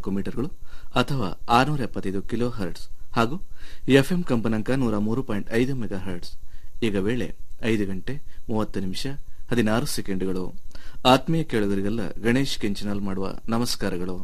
ನಾಲ್ಕು ಮೀಟರ್ಗಳು ಅಥವಾ ಆರುನೂರ ಎಪ್ಪತ್ತೈದು ಕಿಲೋ ಹರ್ಟ್ಸ್ ಹಾಗೂ ಎಫ್ಎಂ ಕಂಪನಾಂಕ ನೂರ ಮೂರು ಪಾಯಿಂಟ್ ಐದು ಮೆಗಾ ಹರ್ಟ್ಸ್ ಈಗ ವೇಳೆ ಐದು ಗಂಟೆ ಮೂವತ್ತು ನಿಮಿಷ ಹದಿನಾರು ಸೆಕೆಂಡ್ಗಳು ಆತ್ಮೀಯ ಕೇಳುಗರಿಗೆಲ್ಲ ಗಣೇಶ್ ಕೆಂಚಿನಾಲ್ ಮಾಡುವ ನಮಸ್ಕಾರಗಳು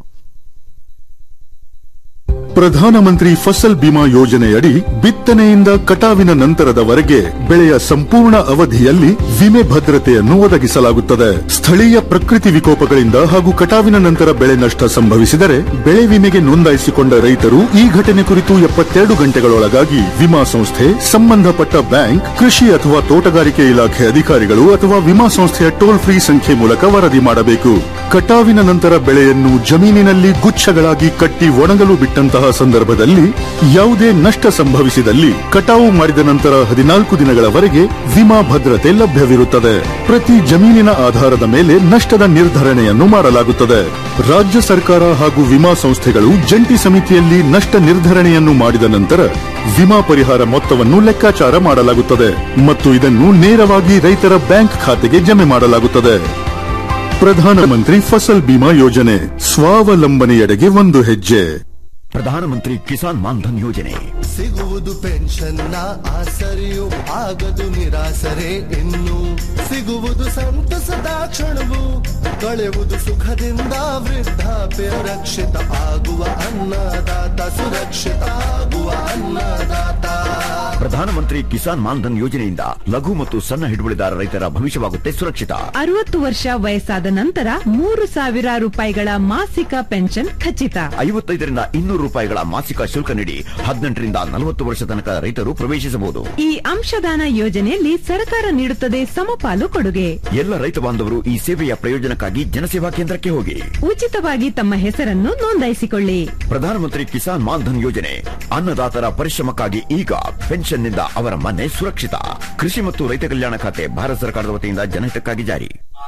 ಪ್ರಧಾನಮಂತ್ರಿ ಫಸಲ್ ಬಿಮಾ ಯೋಜನೆಯಡಿ ಬಿತ್ತನೆಯಿಂದ ಕಟಾವಿನ ನಂತರದವರೆಗೆ ಬೆಳೆಯ ಸಂಪೂರ್ಣ ಅವಧಿಯಲ್ಲಿ ವಿಮೆ ಭದ್ರತೆಯನ್ನು ಒದಗಿಸಲಾಗುತ್ತದೆ ಸ್ಥಳೀಯ ಪ್ರಕೃತಿ ವಿಕೋಪಗಳಿಂದ ಹಾಗೂ ಕಟಾವಿನ ನಂತರ ಬೆಳೆ ನಷ್ಟ ಸಂಭವಿಸಿದರೆ ಬೆಳೆ ವಿಮೆಗೆ ನೋಂದಾಯಿಸಿಕೊಂಡ ರೈತರು ಈ ಘಟನೆ ಕುರಿತು ಎಪ್ಪತ್ತೆರಡು ಗಂಟೆಗಳೊಳಗಾಗಿ ವಿಮಾ ಸಂಸ್ಥೆ ಸಂಬಂಧಪಟ್ಟ ಬ್ಯಾಂಕ್ ಕೃಷಿ ಅಥವಾ ತೋಟಗಾರಿಕೆ ಇಲಾಖೆ ಅಧಿಕಾರಿಗಳು ಅಥವಾ ವಿಮಾ ಸಂಸ್ಥೆಯ ಟೋಲ್ ಫ್ರೀ ಸಂಖ್ಯೆ ಮೂಲಕ ವರದಿ ಮಾಡಬೇಕು ಕಟಾವಿನ ನಂತರ ಬೆಳೆಯನ್ನು ಜಮೀನಿನಲ್ಲಿ ಗುಚ್ಛಗಳಾಗಿ ಕಟ್ಟಿ ಒಣಗಲು ಬಿಟ್ಟಂತಹ ಸಂದರ್ಭದಲ್ಲಿ ಯಾವುದೇ ನಷ್ಟ ಸಂಭವಿಸಿದಲ್ಲಿ ಕಟಾವು ಮಾಡಿದ ನಂತರ ಹದಿನಾಲ್ಕು ದಿನಗಳವರೆಗೆ ವಿಮಾ ಭದ್ರತೆ ಲಭ್ಯವಿರುತ್ತದೆ ಪ್ರತಿ ಜಮೀನಿನ ಆಧಾರದ ಮೇಲೆ ನಷ್ಟದ ನಿರ್ಧರಣೆಯನ್ನು ಮಾಡಲಾಗುತ್ತದೆ ರಾಜ್ಯ ಸರ್ಕಾರ ಹಾಗೂ ವಿಮಾ ಸಂಸ್ಥೆಗಳು ಜಂಟಿ ಸಮಿತಿಯಲ್ಲಿ ನಷ್ಟ ನಿರ್ಧರಣೆಯನ್ನು ಮಾಡಿದ ನಂತರ ವಿಮಾ ಪರಿಹಾರ ಮೊತ್ತವನ್ನು ಲೆಕ್ಕಾಚಾರ ಮಾಡಲಾಗುತ್ತದೆ ಮತ್ತು ಇದನ್ನು ನೇರವಾಗಿ ರೈತರ ಬ್ಯಾಂಕ್ ಖಾತೆಗೆ ಜಮೆ ಮಾಡಲಾಗುತ್ತದೆ ಪ್ರಧಾನಮಂತ್ರಿ ಫಸಲ್ ಬಿಮಾ ಯೋಜನೆ ಸ್ವಾವಲಂಬನೆಯೆಡೆಗೆ ಒಂದು ಹೆಜ್ಜೆ ಪ್ರಧಾನಮಂತ್ರಿ ಕಿಸಾನ್ ಮಾನ್ಧನ್ ಯೋಜನೆ ಸಿಗುವುದು ಪೆನ್ಷನ್ನ ಆಸರೆಯು ಆಗದು ನಿರಾಸರೆ ಇನ್ನು ಸಿಗುವುದು ಸಂತಸದ ಕ್ಷಣವು ಕಳೆಯುವುದು ಸುಖದಿಂದ ವೃದ್ಧಾಪ್ಯ ರಕ್ಷಿತ ಆಗುವ ಅನ್ನದಾತ ಸುರಕ್ಷಿತ ಆಗುವ ಅನ್ನದಾತ ಪ್ರಧಾನಮಂತ್ರಿ ಕಿಸಾನ್ ಮಾನ್ಧನ್ ಯೋಜನೆಯಿಂದ ಲಘು ಮತ್ತು ಸಣ್ಣ ಹಿಡುವಳಿದಾರ ರೈತರ ಭವಿಷ್ಯವಾಗುತ್ತೆ ಸುರಕ್ಷಿತ ಅರವತ್ತು ವರ್ಷ ವಯಸ್ಸಾದ ನಂತರ ಮೂರು ಸಾವಿರ ರೂಪಾಯಿಗಳ ಮಾಸಿಕ ಪೆನ್ಷನ್ ಖಚಿತ ಐವತ್ತೈದರಿಂದ ಇನ್ನೂರು ರೂಪಾಯಿಗಳ ಮಾಸಿಕ ಶುಲ್ಕ ನೀಡಿ ಹದಿನೆಂಟರಿಂದ ನಲವತ್ತು ವರ್ಷ ತನಕ ರೈತರು ಪ್ರವೇಶಿಸಬಹುದು ಈ ಅಂಶದಾನ ಯೋಜನೆಯಲ್ಲಿ ಸರ್ಕಾರ ನೀಡುತ್ತದೆ ಸಮಪಾಲು ಕೊಡುಗೆ ಎಲ್ಲ ರೈತ ಬಾಂಧವರು ಈ ಸೇವೆಯ ಪ್ರಯೋಜನಕ್ಕಾಗಿ ಜನಸೇವಾ ಕೇಂದ್ರಕ್ಕೆ ಹೋಗಿ ಉಚಿತವಾಗಿ ತಮ್ಮ ಹೆಸರನ್ನು ನೋಂದಾಯಿಸಿಕೊಳ್ಳಿ ಪ್ರಧಾನಮಂತ್ರಿ ಕಿಸಾನ್ ಮಾನ್ಧನ್ ಯೋಜನೆ ಅನ್ನದಾತರ ಪರಿಶ್ರಮಕ್ಕಾಗಿ ಈಗ ಪೆನ್ಷನ್ನಿಂದ ಅವರ ಮನೆ ಸುರಕ್ಷಿತ ಕೃಷಿ ಮತ್ತು ರೈತ ಕಲ್ಯಾಣ ಖಾತೆ ಭಾರತ ಸರ್ಕಾರದ ವತಿಯಿಂದ ಜನಹಿತಕ್ಕಾಗಿ ಜಾರಿ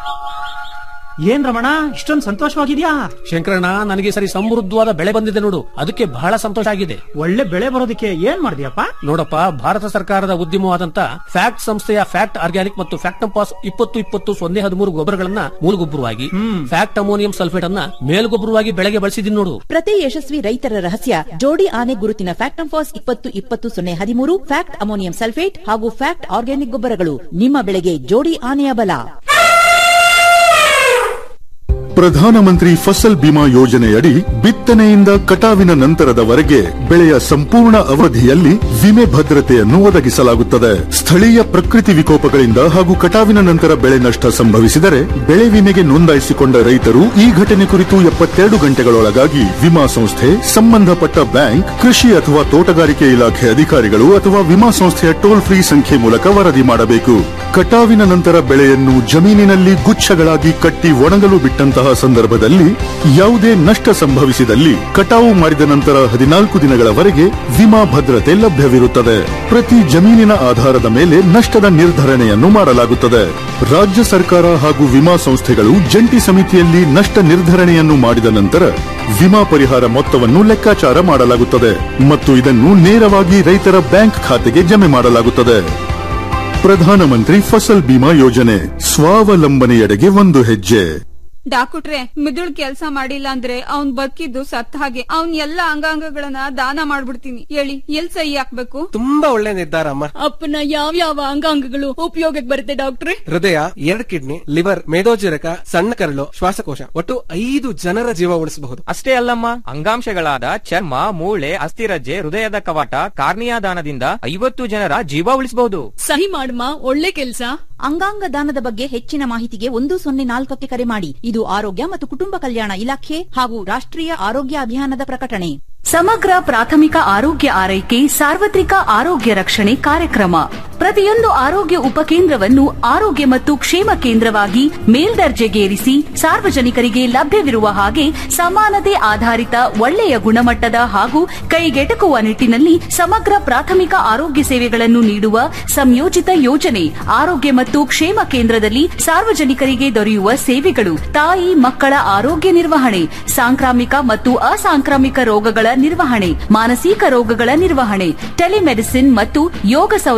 ಏನ್ ರಮಣ ಇಷ್ಟೊಂದು ಸಂತೋಷವಾಗಿದ್ಯಾ ಶಂಕರಣ್ಣ ನನಗೆ ಸರಿ ಸಮೃದ್ಧವಾದ ಬೆಳೆ ಬಂದಿದೆ ನೋಡು ಅದಕ್ಕೆ ಬಹಳ ಸಂತೋಷ ಆಗಿದೆ ಒಳ್ಳೆ ಬೆಳೆ ಬರೋದಕ್ಕೆ ಏನ್ ಮಾಡಿದ್ಯಪ್ಪ ನೋಡಪ್ಪ ಭಾರತ ಸರ್ಕಾರದ ಉದ್ಯಮವಾದಂತ ಫ್ಯಾಕ್ಟ್ ಸಂಸ್ಥೆಯ ಫ್ಯಾಕ್ಟ್ ಆರ್ಗ್ಯಾನಿಕ್ ಮತ್ತು ಫ್ಯಾಕ್ಟಂಪಾಸ್ ಇಪ್ಪತ್ತು ಇಪ್ಪತ್ತು ಸೊನ್ನೆ ಹದಿಮೂರು ಗೊಬ್ಬರಗಳನ್ನ ಮೂಲಗೊಬ್ಬರವಾಗಿ ಫ್ಯಾಕ್ಟ್ ಅಮೋನಿಯಂ ಸಲ್ಫೇಟ್ ಅನ್ನ ಮೇಲ್ಗೊಬ್ಬರವಾಗಿ ಬೆಳೆಗೆ ಬಳಸಿದೀನಿ ನೋಡು ಪ್ರತಿ ಯಶಸ್ವಿ ರೈತರ ರಹಸ್ಯ ಜೋಡಿ ಆನೆ ಗುರುತಿನ ಫ್ಯಾಕ್ಟಂಫಾಸ್ ಇಪ್ಪತ್ತು ಇಪ್ಪತ್ತು ಸೊನ್ನೆ ಹದಿಮೂರು ಫ್ಯಾಕ್ಟ್ ಅಮೋನಿಯಂ ಸಲ್ಫೇಟ್ ಹಾಗೂ ಫ್ಯಾಕ್ಟ್ ಆರ್ಗ್ಯಾನಿಕ್ ಗೊಬ್ಬರಗಳು ನಿಮ್ಮ ಬೆಳೆಗೆ ಜೋಡಿ ಆನೆಯ ಬಲ ಪ್ರಧಾನಮಂತ್ರಿ ಫಸಲ್ ಬಿಮಾ ಯೋಜನೆಯಡಿ ಬಿತ್ತನೆಯಿಂದ ಕಟಾವಿನ ನಂತರದವರೆಗೆ ಬೆಳೆಯ ಸಂಪೂರ್ಣ ಅವಧಿಯಲ್ಲಿ ವಿಮೆ ಭದ್ರತೆಯನ್ನು ಒದಗಿಸಲಾಗುತ್ತದೆ ಸ್ಥಳೀಯ ಪ್ರಕೃತಿ ವಿಕೋಪಗಳಿಂದ ಹಾಗೂ ಕಟಾವಿನ ನಂತರ ಬೆಳೆ ನಷ್ಟ ಸಂಭವಿಸಿದರೆ ಬೆಳೆ ವಿಮೆಗೆ ನೋಂದಾಯಿಸಿಕೊಂಡ ರೈತರು ಈ ಘಟನೆ ಕುರಿತು ಎಪ್ಪತ್ತೆರಡು ಗಂಟೆಗಳೊಳಗಾಗಿ ವಿಮಾ ಸಂಸ್ಥೆ ಸಂಬಂಧಪಟ್ಟ ಬ್ಯಾಂಕ್ ಕೃಷಿ ಅಥವಾ ತೋಟಗಾರಿಕೆ ಇಲಾಖೆ ಅಧಿಕಾರಿಗಳು ಅಥವಾ ವಿಮಾ ಸಂಸ್ಥೆಯ ಟೋಲ್ ಫ್ರೀ ಸಂಖ್ಯೆ ಮೂಲಕ ವರದಿ ಮಾಡಬೇಕು ಕಟಾವಿನ ನಂತರ ಬೆಳೆಯನ್ನು ಜಮೀನಿನಲ್ಲಿ ಗುಚ್ಛಗಳಾಗಿ ಕಟ್ಟಿ ಒಣಗಲು ಬಿಟ್ಟಂತಹ ಸಂದರ್ಭದಲ್ಲಿ ಯಾವುದೇ ನಷ್ಟ ಸಂಭವಿಸಿದಲ್ಲಿ ಕಟಾವು ಮಾಡಿದ ನಂತರ ಹದಿನಾಲ್ಕು ದಿನಗಳವರೆಗೆ ವಿಮಾ ಭದ್ರತೆ ಲಭ್ಯವಿರುತ್ತದೆ ಪ್ರತಿ ಜಮೀನಿನ ಆಧಾರದ ಮೇಲೆ ನಷ್ಟದ ನಿರ್ಧರಣೆಯನ್ನು ಮಾಡಲಾಗುತ್ತದೆ ರಾಜ್ಯ ಸರ್ಕಾರ ಹಾಗೂ ವಿಮಾ ಸಂಸ್ಥೆಗಳು ಜಂಟಿ ಸಮಿತಿಯಲ್ಲಿ ನಷ್ಟ ನಿರ್ಧರಣೆಯನ್ನು ಮಾಡಿದ ನಂತರ ವಿಮಾ ಪರಿಹಾರ ಮೊತ್ತವನ್ನು ಲೆಕ್ಕಾಚಾರ ಮಾಡಲಾಗುತ್ತದೆ ಮತ್ತು ಇದನ್ನು ನೇರವಾಗಿ ರೈತರ ಬ್ಯಾಂಕ್ ಖಾತೆಗೆ ಜಮೆ ಮಾಡಲಾಗುತ್ತದೆ ಪ್ರಧಾನಮಂತ್ರಿ ಫಸಲ್ ಬಿಮಾ ಯೋಜನೆ ಸ್ವಾವಲಂಬನೆಯೆಡೆಗೆ ಒಂದು ಹೆಜ್ಜೆ ಡಾಕ್ಟ್ರೆ ಮಿದುಳ್ ಕೆಲ್ಸ ಮಾಡಿಲ್ಲ ಅಂದ್ರೆ ಅವ್ನ್ ಬದುಕಿದ್ದು ಸತ್ತ ಹಾಗೆ ಅವ್ನ್ ಎಲ್ಲಾ ಅಂಗಾಂಗಗಳನ್ನ ದಾನ ಮಾಡ್ಬಿಡ್ತೀನಿ ಹೇಳಿ ಎಲ್ ಸಹಿ ಹಾಕ್ಬೇಕು ತುಂಬಾ ಒಳ್ಳೆ ನಿರ್ಧಾರ ಅಮ್ಮ ಅಪ್ಪನ ಯಾವ ಯಾವ ಅಂಗಾಂಗಗಳು ಉಪಯೋಗಕ್ಕೆ ಬರುತ್ತೆ ಡಾಕ್ಟ್ರೆ ಹೃದಯ ಎರಡ್ ಕಿಡ್ನಿ ಲಿವರ್ ಮೇದೋಜರಕ ಸಣ್ಣ ಕರಳು ಶ್ವಾಸಕೋಶ ಒಟ್ಟು ಐದು ಜನರ ಜೀವ ಉಳಿಸಬಹುದು ಅಷ್ಟೇ ಅಲ್ಲಮ್ಮ ಅಂಗಾಂಶಗಳಾದ ಚರ್ಮ ಮೂಳೆ ಅಸ್ಥಿರಜ್ಜೆ ಹೃದಯದ ಕವಾಟ ಕಾರ್ನಿಯಾ ದಾನದಿಂದ ಐವತ್ತು ಜನರ ಜೀವ ಉಳಿಸಬಹುದು ಸಹಿ ಮಾಡಮ್ಮ ಒಳ್ಳೆ ಕೆಲ್ಸ ಅಂಗಾಂಗ ದಾನದ ಬಗ್ಗೆ ಹೆಚ್ಚಿನ ಮಾಹಿತಿಗೆ ಒಂದು ಸೊನ್ನೆ ನಾಲ್ಕಕ್ಕೆ ಕರೆ ಮಾಡಿ ಇದು ಆರೋಗ್ಯ ಮತ್ತು ಕುಟುಂಬ ಕಲ್ಯಾಣ ಇಲಾಖೆ ಹಾಗೂ ರಾಷ್ಟ್ರೀಯ ಆರೋಗ್ಯ ಅಭಿಯಾನದ ಪ್ರಕಟಣೆ ಸಮಗ್ರ ಪ್ರಾಥಮಿಕ ಆರೋಗ್ಯ ಆರೈಕೆ ಸಾರ್ವತ್ರಿಕ ಆರೋಗ್ಯ ರಕ್ಷಣೆ ಕಾರ್ಯಕ್ರಮ ಪ್ರತಿಯೊಂದು ಆರೋಗ್ಯ ಉಪಕೇಂದ್ರವನ್ನು ಆರೋಗ್ಯ ಮತ್ತು ಕ್ಷೇಮ ಕೇಂದ್ರವಾಗಿ ಮೇಲ್ದರ್ಜೆಗೇರಿಸಿ ಸಾರ್ವಜನಿಕರಿಗೆ ಲಭ್ಯವಿರುವ ಹಾಗೆ ಸಮಾನತೆ ಆಧಾರಿತ ಒಳ್ಳೆಯ ಗುಣಮಟ್ಟದ ಹಾಗೂ ಕೈಗೆಟಕುವ ನಿಟ್ಟಿನಲ್ಲಿ ಸಮಗ್ರ ಪ್ರಾಥಮಿಕ ಆರೋಗ್ಯ ಸೇವೆಗಳನ್ನು ನೀಡುವ ಸಂಯೋಜಿತ ಯೋಜನೆ ಆರೋಗ್ಯ ಮತ್ತು ಕ್ಷೇಮ ಕೇಂದ್ರದಲ್ಲಿ ಸಾರ್ವಜನಿಕರಿಗೆ ದೊರೆಯುವ ಸೇವೆಗಳು ತಾಯಿ ಮಕ್ಕಳ ಆರೋಗ್ಯ ನಿರ್ವಹಣೆ ಸಾಂಕ್ರಾಮಿಕ ಮತ್ತು ಅಸಾಂಕ್ರಾಮಿಕ ರೋಗಗಳ ನಿರ್ವಹಣೆ ಮಾನಸಿಕ ರೋಗಗಳ ನಿರ್ವಹಣೆ ಟೆಲಿಮೆಡಿಸಿನ್ ಮತ್ತು ಯೋಗ ಸೌಲಭ್ಯಗಳು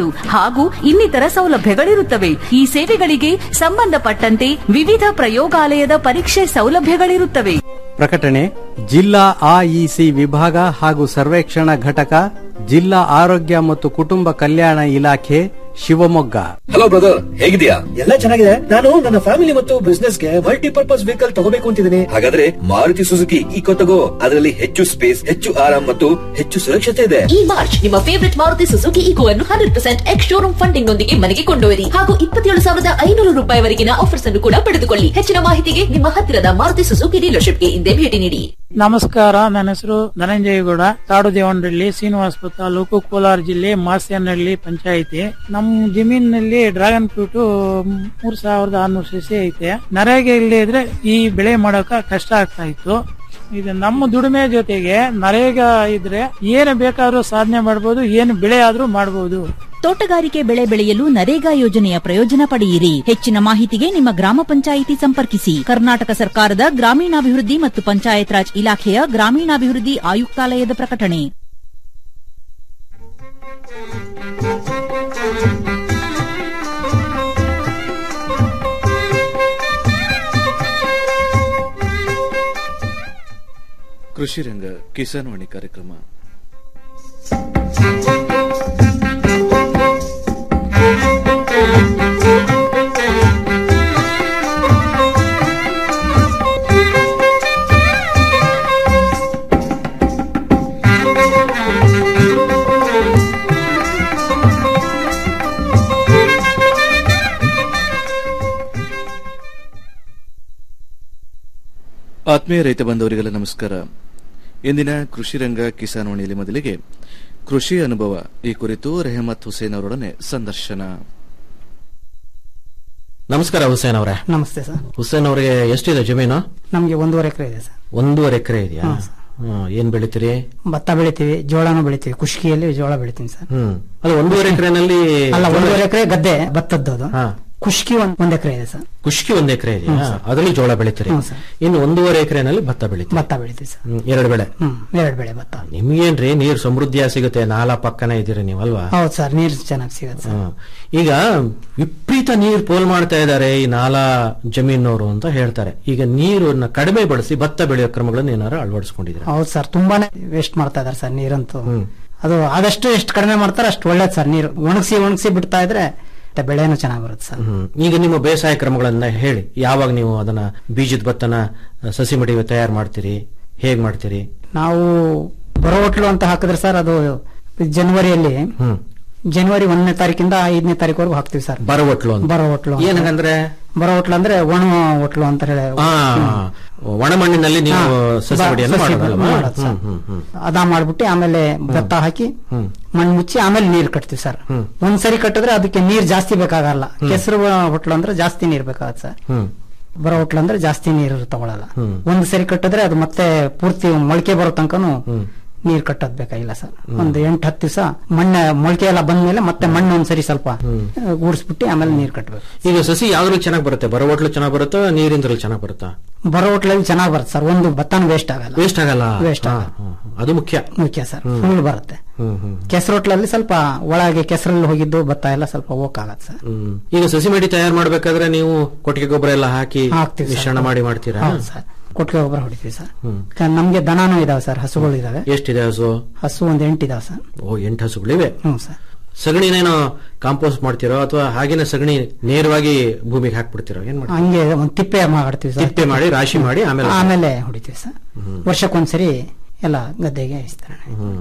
ಸೇವೆಗಳು ಹಾಗೂ ಇನ್ನಿತರ ಸೌಲಭ್ಯಗಳಿರುತ್ತವೆ ಈ ಸೇವೆಗಳಿಗೆ ಸಂಬಂಧಪಟ್ಟಂತೆ ವಿವಿಧ ಪ್ರಯೋಗಾಲಯದ ಪರೀಕ್ಷೆ ಸೌಲಭ್ಯಗಳಿರುತ್ತವೆ ಪ್ರಕಟಣೆ ಜಿಲ್ಲಾ ಆಇಸಿ ವಿಭಾಗ ಹಾಗೂ ಸರ್ವೇಕ್ಷಣಾ ಘಟಕ ಜಿಲ್ಲಾ ಆರೋಗ್ಯ ಮತ್ತು ಕುಟುಂಬ ಕಲ್ಯಾಣ ಇಲಾಖೆ ಶಿವಮೊಗ್ಗ ಹಲೋ ಬ್ರದರ್ ಹೇಗಿದ್ಯಾ ಎಲ್ಲ ಚೆನ್ನಾಗಿದೆ ನಾನು ನನ್ನ ಫ್ಯಾಮಿಲಿ ಮತ್ತು ಬಿಸ್ನೆಸ್ ಗೆ ಮಲ್ಟಿಪರ್ಪಸ್ ವೆಹಿಕಲ್ ತಗೋಬೇಕು ಅಂತಿದ್ದೀನಿ ಹಾಗಾದ್ರೆ ಮಾರುತಿ ಸುಜುಕಿ ಈಕೋ ತಗೋ ಅದರಲ್ಲಿ ಹೆಚ್ಚು ಸ್ಪೇಸ್ ಹೆಚ್ಚು ಆರಾಮ್ ಮತ್ತು ಹೆಚ್ಚು ಸುರಕ್ಷತೆ ಇದೆ ಈ ಮಾರ್ಚ್ ನಿಮ್ಮ ಫೇವರಿಟ್ ಮಾರುತಿ ಸುಜುಕಿ ಈಗೋ ಅನ್ನು hundred percent ex showroom funding ನೊಂದಿಗೆ ಮನೆಗೆ ಕೊಂಡೊಯ್ಯಿರಿ ಹಾಗೂ ಇಪ್ಪತ್ತೇಳು ಸಾವಿರದ ಐನೂರು ರೂಪಾಯಿವರೆಗಿನ ಆಫರ್ಸ್ ಅನ್ನು ಕೂಡ ಪಡೆದುಕೊಳ್ಳಿ ಹೆಚ್ಚಿನ ಮಾಹಿತಿಗೆ ನಿಮ್ಮ ಹತ್ತಿರದ ಮಾರುತಿ ಸುಜುಕಿ ಡೀಲರ್ಶಿಪ್ಗೆ ಹಿಂದೆ ಭೇಟಿ ನೀಡಿ ನಮಸ್ಕಾರ ನನ್ನ ಹೆಸರು ಧನಂಜಯಗೌಡ ತಾಡುದೇವನಹಳ್ಳಿ ಶ್ರೀನಿವಾಸಪುರ ತಾಲೂಕು ಕೋಲಾರ ಜಿಲ್ಲೆ ಮಾಸ್ಯನಹಳ್ಳಿ ಪಂಚಾಯಿತಿ ನಮ್ಮ ಜಮೀನಿನಲ್ಲಿ ಡ್ರ್ಯಾಗನ್ ಫ್ರೂಟ್ ಮೂರ್ ಸಾವಿರದ ಆರ್ನೂರು ಸಸಿ ಐತೆ ನರೇಗೆ ಇಲ್ಲದೆ ಇದ್ರೆ ಈ ಬೆಳೆ ಮಾಡೋಕ ಕಷ್ಟ ಆಗ್ತಾ ಇತ್ತು ಇದು ನಮ್ಮ ದುಡಿಮೆ ಜೊತೆಗೆ ನರೇಗ ಇದ್ರೆ ಏನು ಬೇಕಾದ್ರೂ ಸಾಧನೆ ಮಾಡಬಹುದು ಏನು ಬೆಳೆ ಆದ್ರೂ ಮಾಡಬಹುದು ತೋಟಗಾರಿಕೆ ಬೆಳೆ ಬೆಳೆಯಲು ನರೇಗಾ ಯೋಜನೆಯ ಪ್ರಯೋಜನ ಪಡೆಯಿರಿ ಹೆಚ್ಚಿನ ಮಾಹಿತಿಗೆ ನಿಮ್ಮ ಗ್ರಾಮ ಪಂಚಾಯಿತಿ ಸಂಪರ್ಕಿಸಿ ಕರ್ನಾಟಕ ಸರ್ಕಾರದ ಗ್ರಾಮೀಣಾಭಿವೃದ್ಧಿ ಮತ್ತು ಪಂಚಾಯತ್ ರಾಜ್ ಇಲಾಖೆಯ ಗ್ರಾಮೀಣಾಭಿವೃದ್ಧಿ ಆಯುಕ್ತಾಲಯದ ಪ್ರಕಟಣೆ ಕೃಷಿ ರಂಗ ಕಿಸಾನ್ ವಾಣಿ ಕಾರ್ಯಕ್ರಮ ಆತ್ಮೀಯ ರೈತ ಬಂಧುವರಿಗೆಲ್ಲ ನಮಸ್ಕಾರ ಇಂದಿನ ಕೃಷಿ ರಂಗ ಕಿಸಾನ್ ವಾಣಿಯಲ್ಲಿ ಮೊದಲಿಗೆ ಕೃಷಿ ಅನುಭವ ಈ ಕುರಿತು ರೆಹಮತ್ ಹುಸೇನ್ ಅವರೊಡನೆ ಸಂದರ್ಶನ ನಮಸ್ಕಾರ ಹುಸೇನ್ ಅವರೇ ನಮಸ್ತೆ ಸರ್ ಹುಸೇನ್ ಅವರಿಗೆ ಎಷ್ಟಿದೆ ಜಮೀನು ನಮ್ಗೆ ಒಂದೂವರೆ ಎಕರೆ ಇದೆ ಸರ್ ಒಂದೂವರೆ ಎಕರೆ ಇದೆಯಾ ಹಾ, ಹ್ಮ್, ಏನ್ ಬೆಳಿತೀರಿ ಭತ್ತ ಬೆಳಿತೀವಿ ಜೋಳನೂ ಬೆಳಿತೀವಿ ಕುಷ್ಕಿಯಲ್ಲಿ ಜೋಳ ಬೆಳಿತೀನಿ ಸರ್ ಹ್ಮ್ ಅದು ಒಂದೂವರೆ ಎಕರೆನಲ್ಲಿ ಅಲ್ಲ ಒಂದೂವರೆ ಎಕರೆ ಗದ್ದೆ ಭತ್ತದ್ದು ಅದು ಹಾ. ಕುಷ್ಕಿ ಒಂದ್ ಒಂದ್ ಎಕರೆ ಇದೆ ಸರ್ ಕುಷ್ಕಿ ಒಂದ್ ಎಕರೆ ಇದೆಯಾ ಹ್ಮ್, ಸರ್. ಅದರಲ್ಲಿ ಜೋಳ ಬೆಳಿತೀರಿ ಹ್ಮ್, ಸರ್. ಇನ್ನು ಒಂದೂವರೆ ಎಕರೆನಲ್ಲಿ ಭತ್ತ ಬೆಳಿತೀರಿ ಭತ್ತ ಬೆಳಿತೀವಿ ಸರ್ ಹ್ಮ್, ಎರಡು ಬೆಳೆ ಹ್ಮ್ ಎರಡು ಬೆಳೆ ಭತ್ತ ನಿಮ್ಗೇನ್ರಿ ನೀರ್ ಸಮೃದ್ಧಿಯ ಸಿಗುತ್ತೆ ನಾಲಾ ಪಕ್ಕನೇ ಇದೀರಿ ನೀವಲ್ವಾ ಹೌದು ಸರ್ ನೀರು ಚೆನ್ನಾಗಿ ಸಿಗುತ್ತೆ ಸರ್ ಹ್ಮ್. ಈಗ ವಿಪರೀತ ನೀರು ಪೋಲ್ ಮಾಡ್ತಾ ಇದ್ದಾರೆ ಈ ನಾಲಾ ಜಮೀನವರು ಅಂತ ಹೇಳ್ತಾರೆ ಈಗ ನೀರನ್ನ ಕಡಿಮೆ ಬಳಸಿ ಭತ್ತ ಬೆಳೆಯೋ ಕ್ರಮಗಳನ್ನು ಏನಾರು ಅಳವಡಿಸ್ಕೊಂಡಿದ್ರೆ ಹೌದು ಸರ್ ತುಂಬಾನೇ ವೇಸ್ಟ್ ಮಾಡ್ತಾ ಇದಾರೆ ಸರ್ ನೀರಂತೂ ಅದು ಆದಷ್ಟು ಎಷ್ಟು ಕಡಿಮೆ ಮಾಡ್ತಾರೆ ಅಷ್ಟು ಒಳ್ಳೇದು ಸರ್ ನೀರು ಒಣಗಿಸಿ ಒಣಗಿಸಿ ಬಿಡ್ತಾ ಇದ್ರೆ ಮತ್ತೆ ಬೆಳೆನೂ ಚೆನ್ನಾಗಿ ಬರುತ್ತೆ ಸರ್ ಹ್ಮ್. ಈಗ ನಿಮ್ಮ ಬೇಸಾಯ ಕ್ರಮಗಳನ್ನ ಹೇಳಿ ಯಾವಾಗ ನೀವು ಅದನ್ನ ಬೀಜದ ಭತ್ತನ ಅ, ಸಸಿ ಮಡಿ ತಯಾರು ಮಾಡ್ತೀರಿ ಹೇಗ್ ಮಾಡ್ತೀರಿ ನಾವು ಬರೋ ಹೋಟ್ಲು ಅಂತ ಹಾಕಿದ್ರೆ ಸರ್ ಅದು ಜನವರಿಯಲ್ಲಿ ಹ್ಮ್ ಜನವರಿ ಒಂದನೇ ತಾರೀಕಿಂದ ಐದನೇ ತಾರೀಕುವರೆಗೂ ಹಾಕ್ತಿವಿ ಸರ್ ಬರೋ ಹೋಟ್ಲು ಅಂತ ಬರೋ ಹೋಟ್ಲು ಅಂತ. ಏನಂದ್ರೆ ಬರೋ ಹೋಟ್ಲು ಅಂದ್ರೆ ಒಣ ಹೋಟ್ಲು ಅಂತ ಹೇಳಿ ಆ ಒಣಮಣ್ಣಿನಲ್ಲಿ ನೀವು ಹಾ. ಸಸಿ ಬ- ಮಡಿಯನ್ನು ಸಸಿ ಮಾಡೋದಲ್ವಾ? ಮಾಡೋದು ಸರ್. ಹ್ಮ್, ಹ್ಮ್, ಹ್ಮ್. ಅದ ಮಾಡ್ಬಿಟ್ಟು ಆಮೇಲೆ ಭತ್ತ ಹಾಕಿ ಹ್ಮ್. ಮಣ್ಣು ಮುಚ್ಚಿ ಆಮೇಲೆ ನೀರ್ ಕಟ್ತೀವಿ ಸರ್ ಒಂದ್ಸರಿ ಕಟ್ಟಿದ್ರೆ ಅದಕ್ಕೆ ನೀರ್ ಜಾಸ್ತಿ ಬೇಕಾಗಲ್ಲ ಕೆಸರು ಹೋಟ್ಲು ಅಂದ್ರೆ ಜಾಸ್ತಿ ನೀರ್ ಬೇಕಾಗತ್ತೆ ಸರ್ ಹ್ಮ್ ಬರೋ ಹೋಟ್ಲು ಅಂದ್ರೆ ಜಾಸ್ತಿ ನೀರು ತಗೊಳಲ್ಲ ಹ್ಮ್. ಒಂದ್ ಸರಿ ಕಟ್ಟಿದ್ರೆ ಅದು ಮತ್ತೆ ಪೂರ್ತಿ ಮೊಳಕೆ ಬರೋ ತನಕನು ನೀರ್ ಕಟ್ಟೋದ್ ಬೇಕಾಗಿಲ್ಲ ಸರ್ ಒಂದು ಎಂಟು ಹತ್ತು ದಿವಸ ಮಣ್ಣ ಮೊಳಕೆ ಎಲ್ಲ ಬಂದ್ಮೇಲೆ ಮತ್ತೆ ಮಣ್ಣು ಒಂದ್ಸರಿ ಸ್ವಲ್ಪ ಗೂಡಿಸ್ಬಿಟ್ಟು ಆಮೇಲೆ ನೀರ್ ಕಟ್ಟಬೇಕು ಈಗ ಸಸಿ ಯಾವ್ದ್ರಲ್ಲಿ ಚೆನ್ನಾಗಿ ಬರುತ್ತೆ ಬರೋ ಹೋಟ್ಲು ಚೆನ್ನಾಗಿ ಬರುತ್ತಾ ನೀರಿಂದ್ರಲ್ಲಿ ಚೆನ್ನಾಗಿ ಬರುತ್ತಾ ಬರೋ ಹೋಟ್ಲಲ್ಲಿ ಚೆನ್ನಾಗಿ ಬರುತ್ತೆ ಸರ್ ಒಂದು ಭತ್ತನ ವೇಸ್ಟ್ ಆಗಲ್ಲ ವೇಸ್ಟ್ ಆಗಲ್ಲ ವೇಸ್ಟ್ ಹಾ, ಆಗಲ್ಲ ಹಾ, ಹಾ. ಅದು ಮುಖ್ಯ ಮುಖ್ಯ ಸರ್ ಹ್ಮ್. ಫುಲ್ ಬರುತ್ತೆ ಹ್ಮ್ ಹ್ಮ್ ಕೆಸರು ಹೋಟ್ಲಲ್ಲಿ ಸ್ವಲ್ಪ ಒಳಗೆ ಕೆಸರಲ್ಲಿ ಹೋಗಿದ್ದು ಭತ್ತ ಎಲ್ಲ ಸ್ವಲ್ಪ ಹೋಗಕ್ಕಾಗತ್ತೆ ಸರ್ ಹ್ಮ್. ಈಗ ಸಸಿ ಮಡಿ ತಯಾರು ಮಾಡ್ಬೇಕಾದ್ರೆ ನೀವು ಕೊಟ್ಟಿಗೆ ಗೊಬ್ಬರ ಎಲ್ಲ ಹಾಕಿ ಹಾಕ್ತೀವಿ ಸರ್. ಮಿಶ್ರಣ ಮಾಡಿ ಮಾಡ್ತೀರಾ ಹೌದು ಸರ್ ಕೊಟ್ಟಿಗೆ ಗೊಬ್ಬರ ಹೊಡಿತೀವಿ ಸರ್ ಹ್ಮ್. ಕ- ನಮ್ಗೆ ದನಾನು ಇದಾವೆ ಸರ್ ಹಸುಗಳು ಇದಾವೆ ಎಷ್ಟಿದೆ ಹಸು ಹಸು ಒಂದ್ ಎಂಟು ಇದಾವೆ ಸರ್ ಓ ಎಂಟು ಹಸುಗಳಿವೆ ಹ್ಞೂ ಸರ್ ಸಗಣಿನೇನೋ ಕಾಂಪೋಸ್ಟ್ ಮಾಡ್ತಿರೋ ಅಥವಾ ಹಾಗೇನೆ ಸಗಣಿ ನೇರವಾಗಿ ಭೂಮಿಗೆ ಹಾಕ್ಬಿಡ್ತಿರೋ ಏನ್ ಮಾಡ್ತೀರಾ ಹಂಗೆ ಒಂದ್ ತಿಪ್ಪೆ ಮಾಡ್ತೀವಿ ಸರ್ ತಿಪ್ಪೆ ಮಾಡಿ ರಾಶಿ ಮಾಡಿ ಆಮೇಲೆ ಆಮೇಲೆ ಹೊಡಿತೀವಿ ಸರ್ ವರ್ಷಕ್ಕೊಂದ್ಸರಿ ಎಲ್ಲ ಗದ್ದೆಗೆ ಇಸ್ತಾರೆ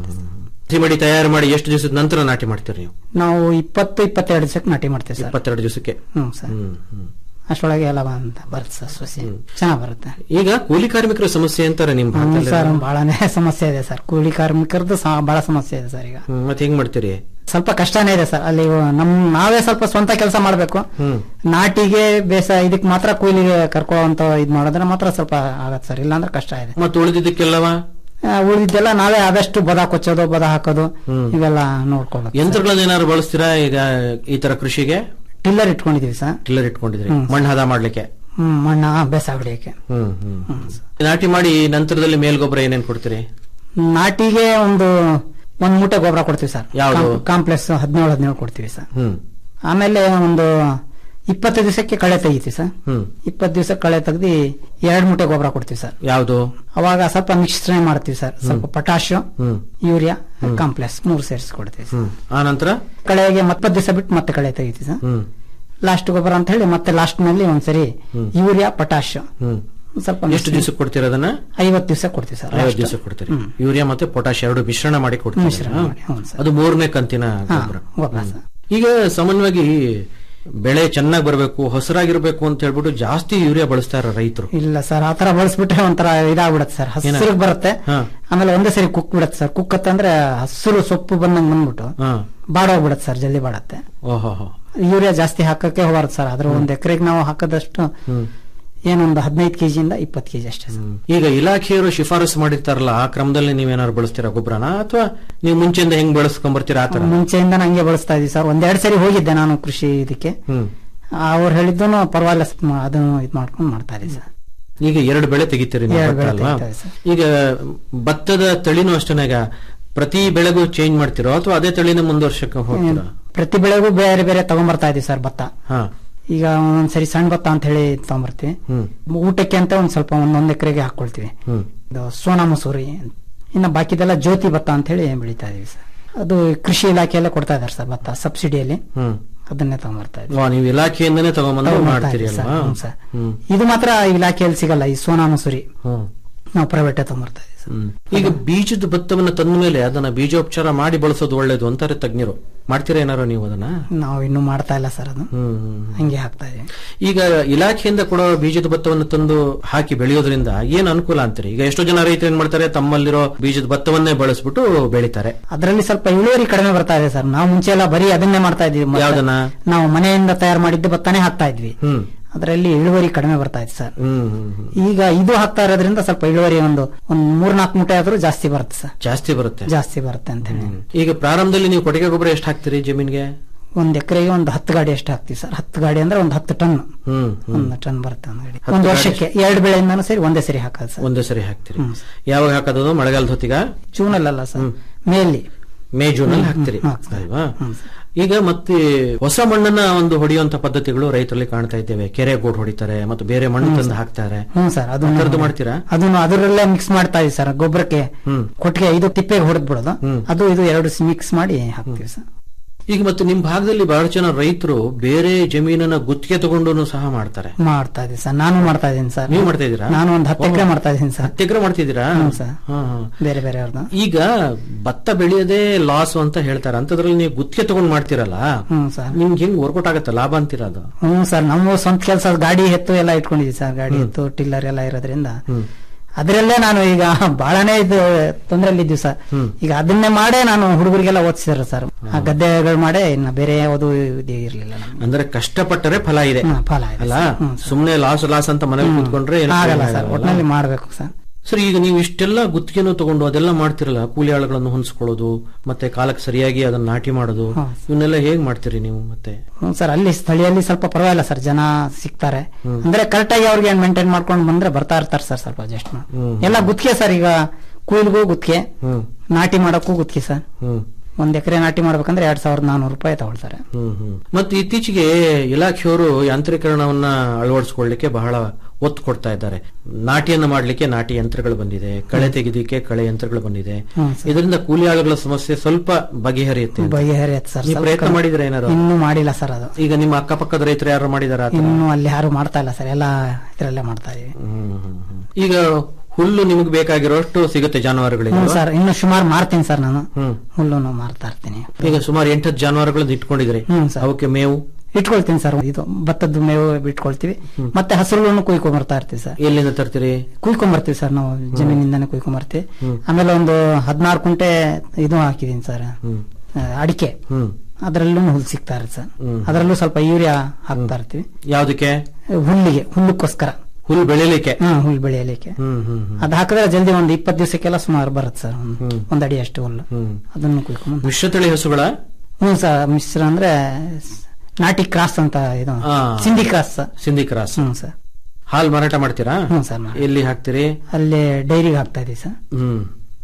ಸಸಿ ಮಡಿ ತಯಾರು ಮಾಡಿ ಎಷ್ಟು ದಿವಸದ ನಂತರ ನಾಟಿ ಮಾಡ್ತೀರಿ ನೀವು ನಾವು ಇಪ್ಪತ್ತು ಇಪ್ಪತ್ತೆರಡು ದಿವಸಕ್ಕೆ ನಾಟಿ ಮಾಡ್ತೀವಿ ಸರ್ ಇಪ್ಪತ್ತೆರಡು ದಿವಸಕ್ಕೆ ಹ್ಞೂ ಸರ್ ಹ್ಮ್ ಹ್ಮ್ ಅಷ್ಟೊಳಗೆ ಎಲ್ಲ ಬಂತ ಬರುತ್ತೆ ಸರ್ ಸೊಸೆ ಚೆನ್ನಾಗ್ ಬರುತ್ತೆ ಈಗ ಕೂಲಿ ಕಾರ್ಮಿಕರ ಸಮಸ್ಯೆ ಅಂತಾರೆ ನಿಮ್ ಹ್ಮ್ ಭಾಗದಲ್ಲಿ ಸರ್ ಬಹಳನೇ ಸಮಸ್ಯೆ ಇದೆ ಸರ್ ಕೂಲಿ ಕಾರ್ಮಿಕರದ್ದು ಸಹ ಬಹಳ ಸಮಸ್ಯೆ ಇದೆ ಸರ್ ಈಗ ಹ್ಮ್, ಮತ್ತೆ ಹೆಂಗ್ ಮಾಡ್ತೀರಿ ಸ್ವಲ್ಪ ಕಷ್ಟನೇ ಇದೆ ಸರ್ ಅಲ್ಲಿ ನಮ್ ನಾವೇ ಸ್ವಲ್ಪ ಸ್ವಂತ ಕೆಲಸ ಮಾಡ್ಬೇಕು ಹ್ಮ್ ನಾಟಿಗೆ ಬೇಸ ಇದಕ್ ಮಾತ್ರ ಕೂಲಿಗೆ ಕರ್ಕೊಳ್ಳುವಂತ ಇದ್ ಮಾಡಿದ್ರೆ ಮಾತ್ರ ಸ್ವಲ್ಪ ಆಗತ್ತೆ ಸರ್ ಇಲ್ಲಾಂದ್ರೆ ಕಷ್ಟ ಇದೆ ಮತ್ತೆ ಉಳಿದಿದ್ದಕ್ಕೆಲ್ಲವ ಆ, ಉಳಿದಿದ್ದೆಲ್ಲ ನಾವೇ ಆದಷ್ಟು ಬದ ಕೊಚ್ಚೋದು ಬದ ಹಾಕೋದು ಹ್ಮ್. ಇವೆಲ್ಲ ನೋಡ್ಕೊಳ್ಬೇಕು ಯಂತ್ರಗಳನ್ನ ಏನಾದ್ರು ಬಳಸ್ತೀರಾ ಈಗ ಈ ತರ ಕೃಷಿಗೆ ಟಿಲ್ಲರ್ ಇಟ್ಕೊಂಡಿದೀವಿ ಸರ್ ಟಿಲ್ಲರ್ ಇಟ್ಕೊಂಡಿದ್ರಿ ಹ್ಮ್. ಮಣ್ಣು ಹದ ಮಾಡ್ಲಿಕ್ಕೆ ಹ್ಮ್ ಮಣ್ಣ ಬೇಸ ಹೊಡಿಯಕ್ಕೆ ಹ್ಮ್ ಹ್ಮ್ ನಾಟಿ ಮಾಡಿ ನಂತರದಲ್ಲಿ ಮೇಲ್ಗೊಬ್ಬರ ಏನೇನ್ ಕೊಡ್ತೀರಿ ನಾಟಿಗೆ ಒಂದು ಒಂದ್ ಮೂಟೆ ಗೊಬ್ಬರ ಕೊಡ್ತೀವಿ ಸರ್ ಯಾವ್ದು? ಕಾಂಪ್ಲೆಕ್ಸ್ ಹದಿನೇಳು ಹದಿನೇಳು ಕೊಡ್ತೀವಿ ಸರ್ ಹ್ಮ್ ಆಮೇಲೆ ಒಂದು ಇಪ್ಪತ್ತು ದಿವಸಕ್ಕೆ ಕಳೆ ತೆಗಿತೀವಿ ಸರ್ ಹ್ಮ್ ಇಪ್ಪತ್ತು ದಿವಸ ಕಳೆ ತೆಗ್ದು ಎರಡ್ ಮೂಟೆ ಗೊಬ್ಬರ ಕೊಡ್ತೀವಿ ಸರ್ ಯಾವುದು ಅವಾಗ ಸ್ವಲ್ಪ ಮಿಶ್ರಣೆ ಮಾಡ್ತೀವಿ ಸರ್ ಸ್ವಲ್ಪ ಪೊಟಾಶ್ ಹ್ಮ್ ಯೂರಿಯಾ ಕಾಂಪ್ಲೆಕ್ಸ್ ಮೂರು ಸೇರಿಸಿ ಕೊಡ್ತೀವಿ ಸರ್ ಹ್ಮ್ ಆ ನಂತರ ಕಳೆಗೆ ಮತ್ತತ್ತು ದಿವಸ ಬಿಟ್ಟು ಮತ್ತೆ ಕಳೆ ತೆಗಿತೀವಿ ಸರ್ ಹ್ಮ್ ಲಾಸ್ಟ್ ಗೊಬ್ಬರ ಅಂತ ಹೇಳಿ ಮತ್ತೆ ಲಾಸ್ಟ್ ನಲ್ಲಿ ಒಂದ್ಸರಿ ಹ್ಮ್. ಯೂರಿಯಾ ಪೊಟಾಶ್ ಹ್ಮ್ ಸ್ವಲ್ಪ ಎಷ್ಟು ದಿವಸ ಕೊಡ್ತೀರಾ ಅದನ್ನ ಐವತ್ತು ದಿವಸ ಕೊಡ್ತೀವಿ ಸರ್ ಐವತ್ತು last. ದಿವಸ ಕೊಡ್ತೀರಿ ಯೂರಿಯಾ ಮತ್ತೆ ಪೊಟಾಶ್ ಎರಡು ಮಿಶ್ರಣ ಮಾಡಿ ಕೊಡ್ತೀರಿ ಮಿಶ್ರಣ ಹಾ? ಮಾಡಿ, ಹೌದು ಸರ್. ಅದು ಮೂರನೇ ಕಂತಿನ ಹಾ, ಗೊಬ್ಬರ ಗೊಬ್ಬರ ಹ್ಮ್. ಸರ್. ಈಗ ಸಾಮಾನ್ಯವಾಗಿ ಬೆಳೆ ಚೆನ್ನಾಗಿ ಬರಬೇಕು ಹಸಿರಾಗಿರ್ಬೇಕು ಅಂತ ಹೇಳ್ಬಿಟ್ಟು ಜಾಸ್ತಿ ಯೂರಿಯಾ ಬಳಸ್ತಾರ ರೈತರು ಇಲ್ಲ ಸರ್ ಆತರ ಬಳಸ್ಬಿಟ್ರೆ ಒಂಥರ ಇದಾಗ್ಬಿಡತ್ತೆ ಸರ್ ಹಸಿರು ಏನಾಗುತ್ತೆ? ಬರುತ್ತೆ ಹಾ. ಆಮೇಲೆ ಒಂದೇ ಸರಿ ಕುಕ್ ಬಿಡತ್ತೆ ಸರ್ ಕುಕ್ಕತ್ತೆ ಅಂದ್ರೆ ಹಸಿರು ಸೊಪ್ಪು ಬಂದಂಗ್ ಬಂದ್ಬಿಟ್ಟು ಹಾ ಬಾಡೋಗ್ಬಿಡತ್ತೆ ಸರ್ ಜಲ್ದಿ ಬಾಡತ್ತೆ ಓಹೋ ಯೂರಿಯಾ ಜಾಸ್ತಿ ಹಾಕಕ್ಕೆ ಹೋಗ್ಬಾರ್ದು ಸರ್ ಅದ್ರ ಒಂದ್ ಎಕರೆಗೆ ನಾವು ಹಾಕದಷ್ಟು ಹ್ಮ್ ಏನೊಂದು ಹದಿನೈದು ಕೆಜಿಯಿಂದ ಇಪ್ಪತ್ತು ಕೆಜಿ ಅಷ್ಟೇ ಸರ್ ಈಗ ಇಲಾಖೆಯವರು ಶಿಫಾರಸು ಮಾಡಿರ್ತಾರಲ್ಲ ಆ ಕ್ರಮದಲ್ಲಿ ನೀವೇನಾದ್ರು ಬಳಸ್ತೀರಾ ಗೊಬ್ಬರನ ಅಥವಾ ನೀವು ಮುಂಚೆಯಿಂದ ಹೆಂಗ್ ಬಳಸ್ಕೊಂಡ್ ಬರ್ತೀರಾ ಆತರ ಮುಂಚೆಯಿಂದ ನಂಗೆ ಬಳಸ್ತಾ ಇದೀವಿ ಸರ್ ಒಂದೆರಡು ಸರಿ ಹೋಗಿದ್ದೆ ನಾನು ಕೃಷಿ ಇದಕ್ಕೆ ಹ್ಮ್ ಅವ್ರು ಹೇಳಿದ್ದನು ಪರವಾಗಿಲ್ಲ ಸ- ಮ- ಅದನ್ನು ಇದು ಮಾಡ್ಕೊಂಡು ಮಾಡ್ತಾ ಇದೀವಿ ಸರ್ ಈಗ ಎರಡು ಬೆಳೆ ತೆಗಿತೀರಿ ನೀವು ಎರಡು ಭತ್ತ ಬೆಳೆ ಅಲ್ವಾ ತೆಗಿತೇವೆ ಸರ್. ಈಗ ಭತ್ತದ ತಳಿನೂ ಅಷ್ಟೇನ ಈಗ ಪ್ರತಿ ಬೆಳೆಗೂ ಚೇಂಜ್ ಮಾಡ್ತಿರೋ ಅಥವಾ ಅದೇ ತಳಿನ ಮುಂದುವರ್ಷಕ್ಕೆ ಹೋಗ್ತೀರಾ ಪ್ರತಿ ಬೆಳೆಗೂ ಬೇರೆ ಬೇರೆ ತಗೊಂಡ್ಬರ್ತಾ ಇದೀವಿ ಸರ್ ಭತ್ತ ಹಾ ಈಗ ಒಂದ್ಸರಿ ಸಣ್ಣ ಭತ್ತ ಅಂತ ಹೇಳಿ ತಗೊಂಡ್ಬರ್ತೀವಿ ಹ್ಮ್ ಊಟಕ್ಕೆ ಅಂತ ಒಂದ್ ಸ್ವಲ್ಪ ಒಂದೊಂದ್ ಎಕರೆಗೆ ಹಾಕೊಳ್ತೀವಿ ಹ್ಮ್ ಇದು ಸೋನಾ ಮಸೂರಿ ಇನ್ನು ಬಾಕಿದೆಲ್ಲ ಜ್ಯೋತಿ ಭತ್ತ ಅಂತ ಹೇಳಿ ಬೆಳಿತಾ ಇದೀವಿ ಸರ್ ಅದು ಕೃಷಿ ಇಲಾಖೆಯಲ್ಲೇ ಕೊಡ್ತಾ ಇದಾರೆ ಸರ್ ಭತ್ತ ಸಬ್ಸಿಡಿಯಲ್ಲಿ ಹ್ಮ್ ಅದನ್ನೇ ತಗೊಂಡ್ಬರ್ತಾ ಇದೀವಿ ವಾ, ನೀವು ಇಲಾಖೆಯಿಂದನೇ ತಗೊಂಬಂದು ತಗೊಂಡ್ಬರ್ತಾ ಮಾಡ್ತೀರಿ ಇದೀವಿ ಸರ್, ಅಲ್ವಾ ಹ್ಮ್ ಸರ್. ಹ್ಮ್ ಇದು ಮಾತ್ರ ಇಲಾಖೆಯಲ್ಲಿ ಸಿಗಲ್ಲ ಈ ಸೋನಾ ಮಸೂರಿ ಹ್ಮ್ ನಾವು ಪ್ರೈವೇಟ್ ತಗೊಂಡ್ಬರ್ತಾ ಇದೀವಿ ಸರ್. ಹ್ಮ್. ಈಗ ಬೀಜದ ಭತ್ತವನ್ನ ತಂದ ಮೇಲೆ ಅದನ್ನ ಬೀಜೋಪಚಾರ ಮಾಡಿ ಬಳಸೋದು ಒಳ್ಳೇದು ಅಂತಾರೆ ತಜ್ಞರು ಮಾಡ್ತೀರಾ ಏನಾರು ನೀವು ಅದನ್ನ ನಾವು ಇನ್ನೂ ಮಾಡ್ತಾ ಇಲ್ಲ ಸರ್ ಅದು ಹ್ಮ್ ಹ್ಮ್. ಹಂಗೆ ಹಾಕ್ತಾ ಇದೀವಿ ಈಗ ಇಲಾಖೆಯಿಂದ ಕೊಡೋ ಬೀಜದ ಭತ್ತವನ್ನು ತಂದು ಹಾಕಿ ಬೆಳೆಯೋದ್ರಿಂದ ಏನ್ ಅನುಕೂಲ ಅಂತೀರಿ ಈಗ ಎಷ್ಟೋ ಜನ ರೈತರು ಏನ್ ಮಾಡ್ತಾರೆ ತಮ್ಮಲ್ಲಿರೋ ಬೀಜದ ಭತ್ತವನ್ನೇ ಬಳಸ್ಬಿಟ್ಟು ಬೆಳಿತಾರೆ ಅದರಲ್ಲಿ ಸ್ವಲ್ಪ ಇಳುವರಿ ಕಡಿಮೆ ಬರ್ತಾ ಇದೆ ಸರ್ ನಾವು ಮುಂಚೆ ಎಲ್ಲ ಬರೀ ಅದನ್ನೇ ಮಾಡ್ತಾ ಇದ್ವಿ ಮತ್ತೆ ಯಾವ್ದನ್ನ? ನಾವು ಮನೆಯಿಂದ ತಯಾರು ಮಾಡಿದ್ದ ಭತ್ತನೇ ಹಾಕ್ತಾ ಇದ್ವಿ ಹ್ಮ್ ಅದರಲ್ಲಿ ಇಳುವರಿ ಕಡಿಮೆ ಬರ್ತಾ ಇತ್ತು ಸರ್ ಹ್ಮ್ ಹ್ಮ್ ಹ್ಮ್. ಈಗ ಇದು ಹಾಕ್ತಾ ಇರೋದ್ರಿಂದ ಸ್ವಲ್ಪ ಇಳುವರಿ ಒಂದು ಒಂದ್ ಮೂರ್ನಾಲ್ಕು ಮೂಟೆ ಆದ್ರೂ ಜಾಸ್ತಿ ಬರುತ್ತೆ ಸರ್ ಜಾಸ್ತಿ ಬರುತ್ತೆ ಜಾಸ್ತಿ ಬರುತ್ತೆ ಅಂತ ಹೇಳಿ ಈಗ ಪ್ರಾರಂಭದಲ್ಲಿ ನೀವು ಕೊಟ್ಟಿಗೆ ಗೊಬ್ಬರ ಎಷ್ಟು ಹಾಕ್ತೀರಿ ಜಮೀನ್ಗೆ ಒಂದ್ ಎಕರೆಗೆ ಒಂದು ಹತ್ತು ಗಾಡಿ ಅಷ್ಟು ಹಾಕ್ತಿವಿ ಸರ್ ಹತ್ತು ಗಾಡಿ ಅಂದ್ರೆ ಒಂದು ಹತ್ತು ಟನ್ ಹ್ಮ್ ಹ್ಮ್. ಒಂದು ಟನ್ ಬರುತ್ತೆ ಒಂದು ಗಾಡಿ ಹತ್ತು ಒಂದು ಗಾಡಿ ವರ್ಷಕ್ಕೆ ಎರಡು ಬೆಳೆಯಿಂದಾನು ಸೇರಿ ಒಂದೇ ಸರಿ ಹಾಕೋದು ಸರ್ ಒಂದೇ ಸರಿ ಹಾಕ್ತೀರಿ ಯಾವಾಗ ಹಾಕೋದು ಮಳೆಗಾಲದ ಹೊತ್ತಿಗ ಜೂನ್ ಅಲ್ಲಲ್ಲ ಸರ್ ಮೇಲಿ ಮೇ ಜೂನ್ ಅಲ್ಲಿ ಹ್ಮ್, ಹಾಕ್ತೀರಿ ಹ್ಮ್, ಹಾಕ್ತೀವಿ. ಅಲ್ವಾ ಈಗ ಮತ್ತೆ ಹೊಸ ಮಣ್ಣನ್ನ ಒಂದು ಹೊಡೆಯುವಂತ ಪದ್ಧತಿಗಳು ರೈತರಲ್ಲಿ ಕಾಣ್ತಾ ಇದ್ದೇವೆ ಕೆರೆ ಗೋಡ್ ಹೊಡಿತಾರೆ ಮತ್ತು ಬೇರೆ ಮಣ್ಣು ತಂದು ಹಾಕ್ತಾರೆ ಹ್ಞೂ ಸರ್ ಆ ಥರದ್ದು ಅದನ್ನು ಮಾಡ್ತೀರಾ ಅದನ್ನು ಅದರಲ್ಲೇ ಮಿಕ್ಸ್ ಮಾಡ್ತಾ ಇದೀವಿ ಸರ್ ಗೊಬ್ಬರಕ್ಕೆ ಹ್ಮ್ ಕೊಟ್ಟಿಗೆ ಇದು ತಿಪ್ಪೆಗೆ ಹೊಡೆದ್ ಬಿಡೋದು ಹ್ಮ್. ಅದು ಇದು ಎರಡು ಮಿಕ್ಸ್ ಮಾಡಿ ಹಾಕ್ತಿವಿ ಸರ್ ಈಗ ಮತ್ತೆ ನಿಮ್ ಭಾಗದಲ್ಲಿ ಬಹಳ ಜನ ರೈತರು ಬೇರೆ ಜಮೀನನ್ನ ಗುತ್ತಿಗೆ ತಗೊಂಡು ಸಹ ಮಾಡ್ತಾರೆ ಮಾಡ್ತಾ ಇದೀವಿ ಸರ್ ನಾನು ಮಾಡ್ತಾ ಇದೀನಿ ಸರ್ ನೀವು ಮಾಡ್ತಾ ಇದ್ದೀರಾ ನಾನು ಒಂದು ಹತ್ತು ಎಕರೆ ಓಹೋ. ಮಾಡ್ತಾ ಇದೀನಿ ಸರ್ ಹತ್ತು ಎಕರೆ ಮಾಡ್ತಿದ್ದೀರಾ ಹ್ಞೂ ಸರ್ ಹಾ, ಹಾ. ಬೇರೆ ಬೇರೆ ಅವ್ರದ್ದು ಈಗ ಭತ್ತ ಬೆಳೆಯೋದೇ ಲಾಸ್ ಅಂತ ಹೇಳ್ತಾರೆ ಅಂತದ್ರಲ್ಲಿ ನೀವು ಗುತ್ತಿಗೆ ತಗೊಂಡ್ ಮಾಡ್ತೀರಲ್ಲ ಹ್ಮ್ ಸರ್ ನಿಮ್ಗೆ ಹೆಂಗ್ ವರ್ಕೌಟ್ ಆಗತ್ತೆ ಲಾಭ ಅಂತೀರ ಅದು ಹ್ಞೂ ಸರ್ ನಮ್ಮ ಸ್ವಂತ ಕೆಲಸ ಗಾಡಿ ಎತ್ತು ಎಲ್ಲ ಇಟ್ಕೊಂಡಿದ್ವಿ ಸರ್ ಗಾಡಿ ಎತ್ತು ಟಿಲ್ಲರ್ ಎಲ್ಲ ಇರೋದ್ರಿಂದ ಹ್ಮ್. ಅದರಲ್ಲೇ ನಾನು ಈಗ ಬಹಳನೇ ಇದು ತೊಂದರೆಯಲ್ಲಿ ಇದ್ದೀವಿ ಸರ್ ಹ್ಮ್. ಈಗ ಅದನ್ನೇ ಮಾಡೇ ನಾನು ಹುಡುಗರಿಗೆಲ್ಲ ಓದಿಸಿದಾರೆ ಸರ್ ಆ ಗದ್ದೆಗಳು ಮಾಡೇ ಇನ್ನ ಬೇರೆ ಯಾವುದು ಇದು ಇರ್ಲಿಲ್ಲ ನಮ್ಗೆ ಅಂದ್ರೆ ಕಷ್ಟಪಟ್ಟರೆ ಫಲ ಇದೆ ಹ್ಮ್, ಫಲ ಇದೆ ಅಲ್ಲ ಸರ್. ಹ್ಮ್, ಸರ್. ಸುಮ್ನೆ ಲಾಸ್ ಲಾಸ್ ಅಂತ ಮನೇಲಿ ಕೂತ್ಕೊಂಡ್ರೆ ಏನು ಆಗಲ್ಲ ಪ್ರಯೋಜನ ಸರ್ ಆಗಲ್ಲ. ಒಟ್ಟಿನಲ್ಲಿ ಮಾಡ್ಬೇಕು ಸರ್ ಸರ್ ಈಗ ನೀವು ಇಷ್ಟೆಲ್ಲ ಗುತ್ತಿಗೆನೂ ತಗೊಂಡು ಅದೆಲ್ಲ ಮಾಡ್ತಿರಲ್ಲ ಕೂಲಿ ಆಳುಗಳನ್ನು ಹೊಂದಿಸ್ಕೊಳ್ಳೋದು ಮತ್ತೆ ಕಾಲಕ್ಕೆ ಸರಿಯಾಗಿ ಅದನ್ನ ನಾಟಿ ಮಾಡೋದು ಹಾ. ಇವನ್ನೆಲ್ಲ ಹೇಗ್ ಮಾಡ್ತೀರಿ ನೀವು ಮತ್ತೆ ಹ್ಮ್ ಸರ್ ಅಲ್ಲಿ ಸ್ಥಳೀಯಲ್ಲಿ ಸ್ವಲ್ಪ ಪರವಾಗಿಲ್ಲ ಸರ್ ಜನ ಸಿಗ್ತಾರೆ ಹ್ಮ್. ಅಂದ್ರೆ ಕರೆಕ್ಟ್ ಆಗಿ ಅವ್ರಿಗೆ ಮೇಂಟೈನ್ ಮಾಡ್ಕೊಂಡು ಬಂದ್ರೆ ಬರ್ತಾ ಇರ್ತಾರೆ ಸರ್ ಸ್ವಲ್ಪ ಅಡ್ಜಸ್ಟ್ ಹ್ಮ್. ಎಲ್ಲ ಗುತ್ತಿಗೆ ಸರ್ ಈಗ ಕೂಲಿಗೂ ಗುತ್ತಿಗೆ ಹ್ಮ್ ನಾಟಿ ಮಾಡಕ್ಕೂ ಗುತ್ತಿಗೆ ಸರ್ ಹ್ಮ್ ಒಂದ್ ಎಕರೆ ನಾಟಿ ಮಾಡ್ಬೇಕಂದ್ರೆ ಎರಡ್ ಸಾವಿರದ ನಾನೂರು ರೂಪಾಯಿ ತಗೊಳ್ತಾರೆ ಹ್ಮ್ ಹ್ಮ್ ಮತ್ತೆ ಇತ್ತೀಚೆಗೆ ಇಲಾಖೆಯವರು ಯಾಂತ್ರೀಕರಣವನ್ನ ಅಳವಡಿಸಿಕೊಳ್ಳಿಕ್ಕೆ ಬಹಳ ಒತ್ತು ಕೊಡ್ತಾ ಇದ್ದಾರೆ ನಾಟಿಯನ್ನ ಮಾಡ್ಲಿಕ್ಕೆ ನಾಟಿ ಯಂತ್ರಗಳು ಬಂದಿದೆ ಕಳೆ ತೆಗೆದಿಕ್ಕೆ ಕಳೆ ಯಂತ್ರಗಳು ಬಂದಿದೆ ಹ್ಮ್ ಸರ್. ಇದರಿಂದ ಕೂಲಿ ಆಳುಗಳ ಸಮಸ್ಯೆ ಸ್ವಲ್ಪ ಬಗೆಹರಿಯುತ್ತೆ ಅಂತ. ಬಗೆಹರಿಯತ್ತೆ ಸರ್ ನೀವು ಸ್ವಲ್ಪ ಪ್ರಯತ್ನ ಮಾಡಿದ್ರೆ ಏನಾರು ಇನ್ನೂ ಮಾಡಿಲ್ಲ ಸರ್ ಅದು ಈಗ ನಿಮ್ಮ ಅಕ್ಕಪಕ್ಕದ ರೈತರು ಯಾರು ಮಾಡಿದಾರ ಇನ್ನು ಅಲ್ಲಿ ಯಾರು ಮಾಡ್ತಾ ಇಲ್ಲ ಸರ್ ಎಲ್ಲ ಇದ್ರಲ್ಲೇ ಮಾಡ್ತಾ ಇದೀವಿ ಈಗ ಹುಲ್ಲು ನಿಮಗೆ ಬೇಕಾಗಿರೋಷ್ಟು ಸಿಗುತ್ತೆ ಜಾನುವಾರುಗಳಿಗೆ ಹ್ಞೂ ಸರ್ ಇನ್ನು ಸುಮಾರು ಮಾರ್ತೀನಿ ಸರ್ ನಾನು ಹ್ಮ್. ಹುಲ್ಲುನು ಮಾರ್ತಾ ಇರ್ತೀನಿ ಈಗ ಸುಮಾರು ಎಂಟತ್ತು ಜಾನುವಾರುಗಳನ್ನ ಇಟ್ಕೊಂಡಿದ್ರಿ ಹ್ಮ್ ಸರ್. ಅವಕ್ಕೆ ಮೇವು ಇಟ್ಕೊಳ್ತೀನಿ ಸರ್ ಇದು ಭತ್ತದ ಮೇವು ಇಟ್ಕೊಳ್ತೀವಿ ಮತ್ತೆ ಹಸಿರುಗಳನ್ನು ಕುಯ್ಕೊಂಡ್ ಬರ್ತಾ ಇರ್ತೀವಿ ಸರ್ ಎಲ್ಲಿಂದ ತರ್ತೀರಿ ಕುಯ್ಕೊಂಡ್ ಬರ್ತೀವಿ ಸರ್ ನಾವು ಜಮೀನಿಂದಾನೆ ಕುಯ್ಕೊಂಡ್ ಬರ್ತೀವಿ ಹ್ಮ್. ಆಮೇಲೆ ಒಂದು ಹದಿನಾರು ಕುಂಟೆ ಇದು ಹಾಕಿದೀನಿ ಸರ್ ಹ್ಮ್. ಆ, ಅಡಿಕೆ ಹ್ಮ್ ಅದರಲ್ಲೂ ಹುಲ್ ಸಿಗ್ತಾ ಇರುತ್ತೆ ಸರ್ ಹ್ಮ್. ಅದರಲ್ಲೂ ಸ್ವಲ್ಪ ಯೂರಿಯಾ ಹಾಕ್ತಾ ಇರ್ತೀವಿ ಯಾವ್ದಕ್ಕೆ ಹುಲ್ಲಿಗೆ ಹುಲ್ಲಕ್ಕೋಸ್ಕರ ಹುಲ್ಲು ಬೆಳಿಲಿಕ್ಕೆ ಹ್ಮ್ ಹುಲ್ ಬೆಳೆಯಲಿಕ್ಕೆ ಹ್ಮ್ ಹ್ಮ್ ಹ್ಮ್. ಅದ್ ಹಾಕಿದ್ರೆ ಜಲ್ದಿ ಒಂದ್ ಇಪ್ಪತ್ತು ದಿವಸಕ್ಕೆಲ್ಲ ಸುಮಾರು ಬರುತ್ತೆ ಸರ್ ಒಂದ್- ಹ್ಮ್. ಒಂದ್ ಅಡಿ ಅಷ್ಟು ಹುಲ್ಲು ಹ್ಮ್. ಅದನ್ನು ಕುಯ್ಕೊಂಡ್ ಮಿಶ್ರತಳಿ ಹಸುಗಳ ಹ್ಞೂ ಸರ್ ಮಿಶ್ರ ಅಂದ್ರೆ ಸ್- ನಾಟಿ ಕ್ರಾಸ್ ಅಂತ ಇದು ಆ. Sindhi cross sir Sindhi cross ಹ್ಞೂ ಸರ್ ಹಾಲ್ ಮಾರಾಟ ಮಾಡ್ತೀರಾ ಹ್ಞೂ ಸರ್ ಮಾಡಿ. ಎಲ್ಲಿ ಹಾಕ್ತೀರಿ ಅಲ್ಲಿ ಡೈರಿಗೆ ಹಾಕ್ತಾ ಇದೀವಿ ಸರ್ ಹ್ಮ್